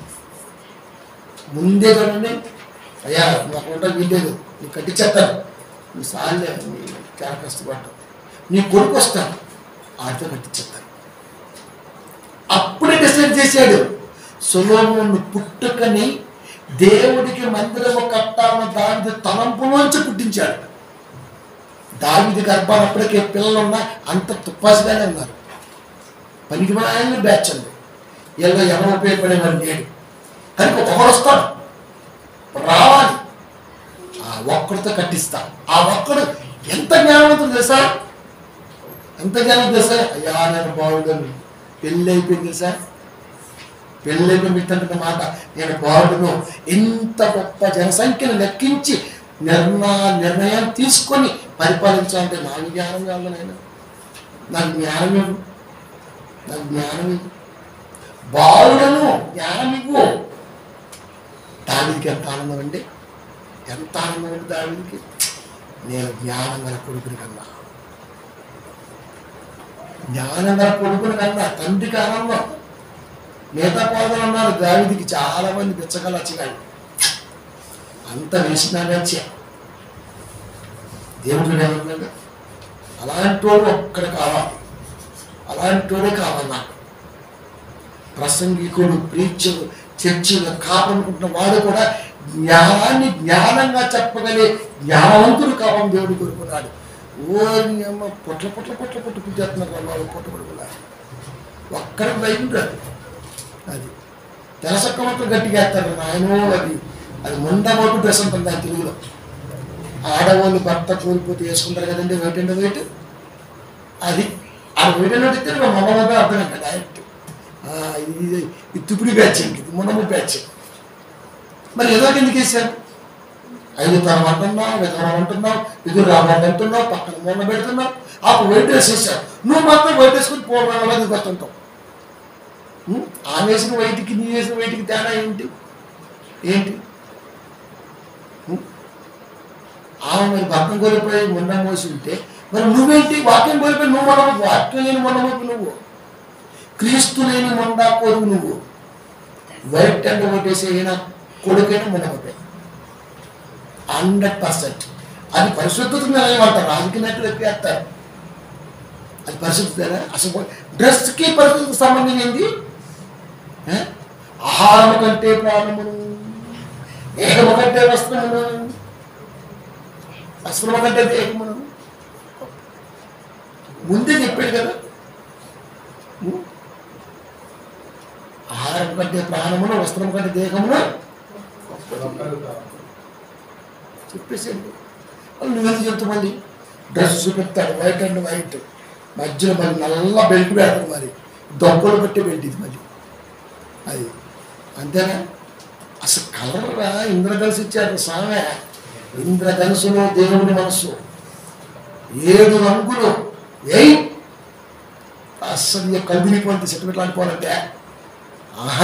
ముందే కదండి అయ్యా నువ్వు అక్కడ ఉంటా వీల్లేదు నీకు కట్టించేస్తాను నువ్వు సార్లే నీ చాలా కష్టపడ్డావు నీ కొడుకు వస్తాను ఆడితో కట్టించేస్తాను అప్పుడే డిసైడ్ చేశాడు సొలోమును పుట్టుకని దేవుడికి మందిరము కట్టాలని దావిది తలంపులోంచి పుట్టించాడు దావిది గర్భాలు అప్పటికే పిల్లలు ఉన్నా అంత తుప్పాసిగానే ఉన్నారు పనికి మాయని బ్యాచ్ ఉంది వీళ్ళు ఎవరు ఉపయోగపడేవాడు లేడు కనుక ఒకడు వస్తాడు రావాలి ఆ ఒక్కడితో కట్టిస్తా ఆ ఒక్కడు ఎంత జ్ఞానవంతుడు తెలుసా ఎంత జ్ఞానం తెలుసా అయ్యా నేను బాగుండను పెళ్ళి అయిపోయింది తెలుసా పెళ్ళి అయిపోయింది తండ్రి మాట నేను బాగుండును ఇంత గొప్ప జనసంఖ్యను లెక్కించి నిర్ణయ నిర్ణయం తీసుకొని పరిపాలించాలంటే నాకు జ్ఞానం కాదు నేను నాకు జ్ఞానం ఇవ్వు నాకు జ్ఞానం ఇవ్వు బాలులను జ్ఞానం ఇవ్వు దావిదికి ఎంత ఆనందం అండి ఎంత ఆనందం అండి దావిదికి నేను జ్ఞానం గల కొడుకుని కన్నా జ్ఞానం గల కొడుకుని కన్నా తండ్రికి ఆనందం మిగతా పోదలు ఉన్నారు దావిదికి చాలా మంది బిచ్చగల వచ్చినాయి అంత వేసినాగా దేవుడు ఏమన్నాడు అలాంటి వాడు ఒక్కడ కావాలి అలాంటి వాడే కావాలి నాకు ప్రసంగికుడు ప్రీచరు చర్చిలు కాపాడుకుంటున్న వాడు కూడా జ్ఞానాన్ని జ్ఞానంగా చెప్పగలే జ్ఞానవంతుడు కావాలని దేవుడు కోరుకున్నాడు ఓరి అమ్మ పొట్ల పొట్ల పొట్ల పొట్ల పుట్టేస్తున్నారు వాళ్ళు పొట్ట పడుకున్నారు ఒక్కరికి భయం రాదు అది తెరసక్క మొత్తం గట్టిగా వేస్తారు నాయనో అది అది ముండమోటు డ్రెస్ ఉంటుంది దాని తెలుగులో ఆడవాళ్ళు భర్త కోల్పోతే వేసుకుంటారు కదండి వెయిట్ అండ్ వెయిట్ అది ఆ వెయిట్ అండ్ వెయిట్ మా మమ్మల్ని అర్థం అంట డైరెక్ట్ ఆ, ఇది ఇది తుపిడి బ్యాచ్ ఇంక ఇది మునము బ్యాచ్ మరి ఏదో ఒకటి ఎందుకు వేసారు ఐదు తరం అంటున్నావు విధానం అంటున్నావు ఎదురు రావాలి అంటున్నావు పక్కన మొన్న పెడుతున్నావు అప్పుడు వెయిట్ వేసేసావు నువ్వు మాత్రం వెయిట్ వేసుకుని పోవడం వల్ల వస్తుంటావు ఉం? ఆమె వేసిన వైట్కి నీ వేసిన వైట్కి తేడా ఏంటి ఏంటి ఉం? ఆమె మరి భక్తం కోల్పోయి మొన్న మోసి ఉంటే మరి నువ్వేంటి వాక్యం కోల్పోయి నువ్వు మొన్న వాక్యం లేని మొన్న మోపు నువ్వు క్రీస్తు లేని మొండా కోరు నువ్వు వైట్ అండ్ ఓటేసి అయినా కొడుకైనా మొన్నమోటే హండ్రెడ్ పర్సెంట్ అది పరిశుద్ధత మీద ఏమంటారు రాజకీయ నాయకులు ఎక్కువ వేస్తారు అది పరిశుద్ధత అసలు డ్రెస్కి పరిశుద్ధత సంబంధం ఏంది ఏ? ఆహారము కంటే ప్రాణమును దేహము కంటే వస్త్రమును వస్త్రము కంటే దేహమును ముందే చెప్పాడు కదా ఉం? ఆహారం కంటే ప్రాణమును వస్త్రం కంటే దేహమును చెప్పేసాడు వాళ్ళు నువ్వెందుకు చెప్తా మళ్ళీ డ్రెస్ చూపిస్తాడు వైట్ అండ్ వైట్ మధ్యలో మళ్ళీ నల్ల బెల్ట్ పెడతాడు మరి దొంగలు బట్టి బెల్ట్ ఇది మళ్ళీ అది అంతేనా అసలు కలర్ రా ఇంద్రధనుసు ఇచ్చారు సామె ఇంద్రధనుసులో దేవుని మనసు ఏడు రంగులు ఏయ్ అసలు కలిపిపోతే సెటిల్మెంట్ ఆడుకోవాలంటే ఆహా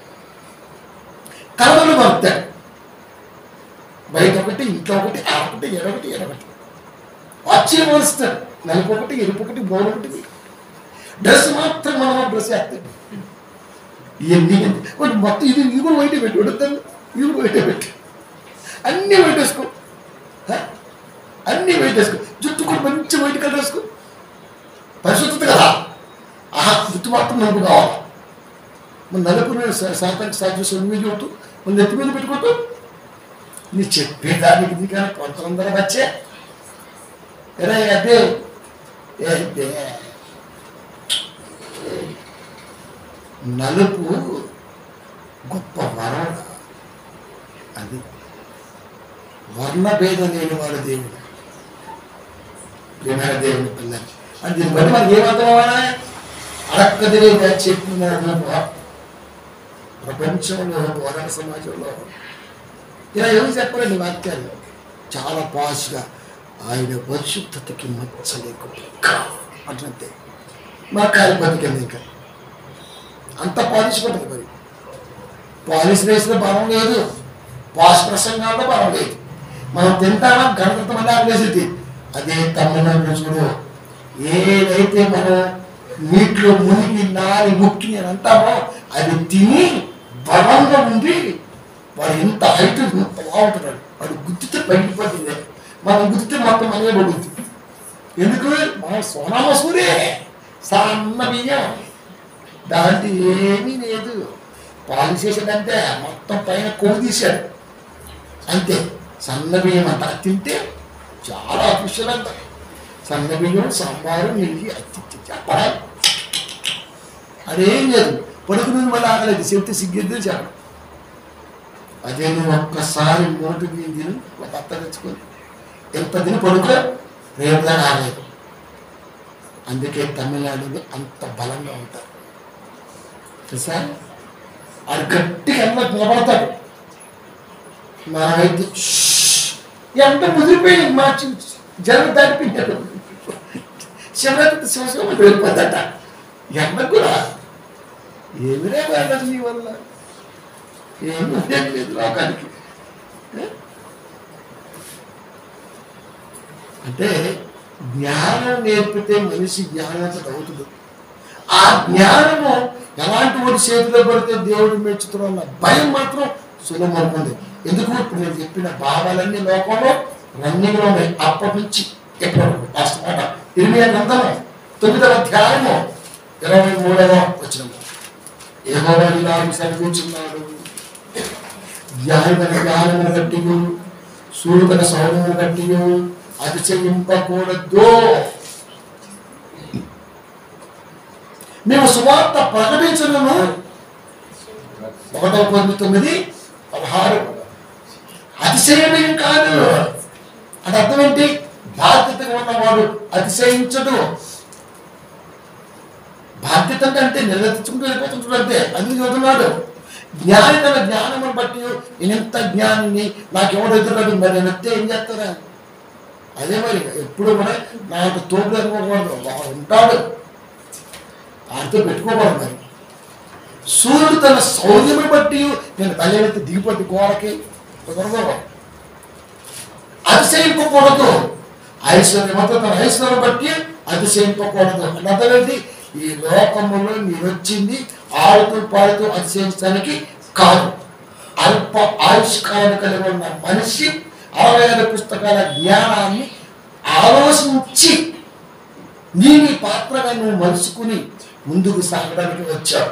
కలర్లు మారుతాడు బయట ఒకటి ఇంట్లో ఒకటి ఆ ఒకటి ఎడొకటి ఎడొకటి వచ్చి మరుస్తాడు నలుపు ఒకటి ఎరుపు ఒకటి బ్రౌన్ ఒకటి డ్రెస్ మాత్రం మనం డ్రెస్ వేస్తాడు ఇవన్నీ వాటి మొత్తం ఇది ఇది కూడా వైటే పెట్టి ఉడుతాను ఇది కూడా వైటే పెట్టి అన్నీ వైట్ వేసుకో హ? అన్నీ వైట్ వేసుకో జుట్టు కూడా మంచి వైట్ కలర్ వేసుకో పరిశుద్ధత కదా ఆహా జుట్టు మాత్రం నలుపు కావాలి మన నలుపుని శాతానికి సాధ్యం నువ్వే చూడటం మన నెత్తి మీద పెట్టుకోవటం నీ చెప్పేదానికి ఇది కానీ కొంతమంది వచ్చే ఎరే అదే అదే నలుపు గొప్ప వరం అది వర్ణభేదం లేని వాడు దేవుడు ప్రియమైన దేవుని పిల్లలు అని దీన్ని బట్టి మనకి ఏమర్థం అవ్వాలా అడక్కదిరే చెప్పిన ప్రపంచంలో పోరాట సమాజంలో ఇలా ఎవరు చెప్పరండి వాక్యాలు చాలా పాష్గా ఆయన పరిశుద్ధతకి మచ్చ లేకుండా అట్లంతే మా కాలి బతికింది ఇంకా అంత పాలిష్ పడుతుంది మరి పాలిష్ వేసిన బలం లేదు పాస్ ప్రసంగాల్లో బలం లేదు మనం తింటామా గణపతి మళ్ళీ ఆపేసేది అదే తమిళనాడు చూడు ఏదైతే మనం నీటిలో మునిగి నాని ముక్కి అని అంటామో అది తిని బలంగా ఉండి వాడు ఎంత హైట్ ఇంత బాగుంటున్నాడు వాడు గుద్దితే పగిలిపోతుంది మనం గుద్దితే మొత్తం మనమే పడుతుంది ఎందుకు మనం సోనా మసూరే సన్న బియ్యం దాంట్లో ఏమీ లేదు పాలు చేసేదంటే మొత్తం పైన కొవ్వు తీశాడు అంతే సన్న బియ్యం అంత అది తింటే చాలా అఫిషియల్ అంత సన్న బియ్యం సాంబారు నెయ్యి అత్తి చెప్పాలి అదేం లేదు పడుకు నుండి మళ్ళీ ఆగలేదు చెప్తే సిగ్గిద్దే చెప్పడం అదే నువ్వు ఒక్కసారి నోటు బియ్యం తిని ఒక అత్త తెచ్చుకొని ఎంత తిని పడుకో రేపు దాకా ఆగలేదు అందుకే తమిళనాడులో అంత బలంగా ఉంటారు తెలుసా అది గట్టిగా అన్న నిలబడతాడు మనమైతే "షష్" ఎంత ముదిరిపోయింది మార్చి జనం దాటిపోయాడు శివరాత్రి శివశివ వెళ్ళిపోద్దట ఎండ కూడా ఏమిరే వెళ్ళదు నీ వల్ల ఏమి ఉండేది లేదు లోకానికి ఏ? అంటే జ్ఞానం నేర్పితే మనిషి జ్ఞానవంతుడు అవుతుంది ఆ జ్ఞానము ఎలాంటి వాడి చేతిలో పడితే దేవుడు మెచ్చుతున్న భయం మాత్రం సులభం ఉంది ఎందుకు ఇప్పుడు నేను చెప్పిన భావాలన్నీ లోకంలో రన్నింగ్లో ఉన్నాయి అప్పటి నుంచి ఎప్పటి వరకు లాస్ట్ మాట ఇరవై గ్రంథము తొమ్మిదవ అధ్యాయము ఇరవై మూడవ వచ్చిన ఏమోని నాకు సరిపించున్నాడు జ్ఞానమైన జ్ఞానమును బట్టి సూర్యుల సౌరమును బట్టి అతిశయింపకూడదు మేము సువార్త ప్రకటించడము ఒకటో కొన్ని తొమ్మిది పదహారు అతిశయమేం కాదు అంటే అర్థం ఏంటి బాధ్యతగా ఉన్నవాడు అతిశయించడు బాధ్యత అంటే అంటే నిర్వర్తించుకుంటూ వెళ్ళిపోతుంటాడు అంతే అందుకు చదువుతున్నాడు జ్ఞాని తన జ్ఞానమును బట్టి నేను ఎంత జ్ఞానిని నాకు ఎవడు ఎదురున్నాడు మరి నేను ఎత్తే ఏం చేస్తారా అదే మరి ఎప్పుడు కూడా నాకు తోపు అనుకోకూడదు వాడు ఉంటాడు వాడితో పెట్టుకోకూడదు మరి సూర్యుడు తన సౌర్యమును బట్టి నేను బయలుదేరి దిగిపోతే గోడకి కుదరదు అతిశయింపకూడదు ఐశ్వర్యమంతా తన ఐశ్వర్యం బట్టి అతిశయింపకూడదు అంటే అర్థం ఏంటి ఈ లోకములో మీరు వచ్చింది ఆడుతూ పాడుతూ అతిశయించడానికి కాదు అల్ప ఆయుష్కాలను కలిగి ఉన్న మనిషి అరవై ఐదు పుస్తకాల జ్ఞానాన్ని ఆలోచించి నీ నీ పాత్రగా నువ్వు మలుచుకుని ముందుకు సాగడానికి వచ్చావు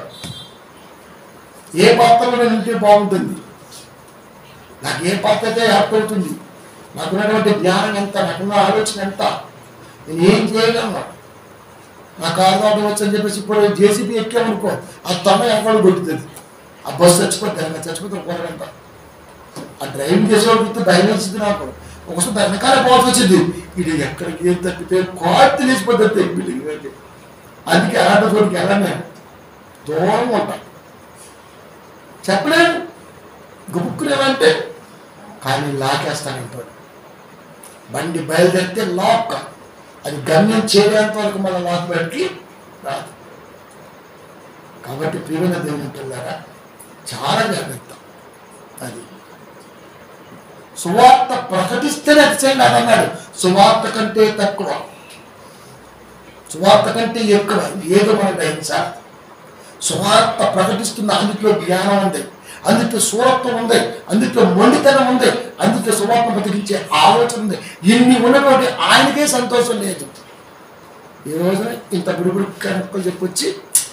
ఏ పాత్రలో ఉంటే బాగుంటుంది నాకు ఏ పాత్ర అయితే ఏర్పడుతుంది నాకున్నటువంటి జ్ఞానం ఎంత నాకున్న ఆలోచన ఎంత నేను ఏం చేయగలను నా కారు రావడం వచ్చని చెప్పేసి ఇప్పుడు జేసీబీ ఎక్కామనుకో ఆ తమ ఎక్కడ కొట్టుతుంది ఆ బస్సు చచ్చిపోతుంది చచ్చిపోతే ఒక గంట ఆ డ్రైవింగ్ చేసేవాడు గుర్తు భయం వేసింది నాకు ఒకసారి వెనకాల పోవాల్సి వచ్చింది ఇది ఎక్కడికి ఏం తప్పితే కార్ తెలిసిపోతుంది బిల్డింగ్ వెళ్ళి అందుకే అలాంటి చోటుకి వెళ్ళను దూరం ఉంటా చెప్పలేను గుబుక్కునేవంటే కానీ లాకేస్తానంటాడు బండి బయలుదేరితే లాక్ అది గమ్యం చేరేంత వరకు మన లాక్ బయటికి రాదు కాబట్టి ప్రియమైన దేవుని పిల్లారా చాలా జాగ్రత్త అది సువార్త ప్రకటిస్తేనే అతిశయంగా అన్నాడు సువార్త కంటే తక్కువ సువార్త కంటే ఎక్కువ ఏదో మన గ్రహించ సువార్త ప్రకటిస్తున్న అందులో జ్ఞానం ఉంది అందుకే సూరత్వం ఉంది అందుకే మొండితనం ఉంది అందుకే సువార్త బతికించే ఆలోచన ఉంది ఇన్ని ఉన్నటువంటి ఆయనకే సంతోషం లేదు ఈ రోజున ఇంత బుడుబుడు కనుక్కలు చెప్పొచ్చి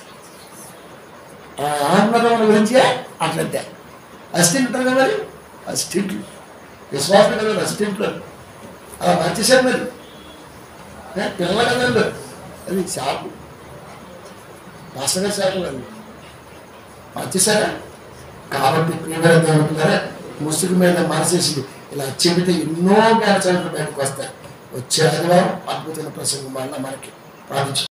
ఆ ఆత్మగమన గురించి అట్లంతే అసిస్టెంట్ ఉంటారు కదా మరి అసిస్టెంట్లు విశ్వాసం కదా అసిస్టెంట్లు అలా మార్చేశారు మరి ఏ, పిల్లల కదండి అది షాపు మాస్టర్ షాపు అది మార్చేశారా కాబట్టి ప్రియమైన దేవుడు ముసుగు మీద మనసేసి ఇలా చెబితే ఎన్నో జ్ఞాన చదువులు బయటకు వస్తాయి వచ్చే ఆదివారం అద్భుతమైన ప్రసంగం వల్ల మనకి ప్రార్థించు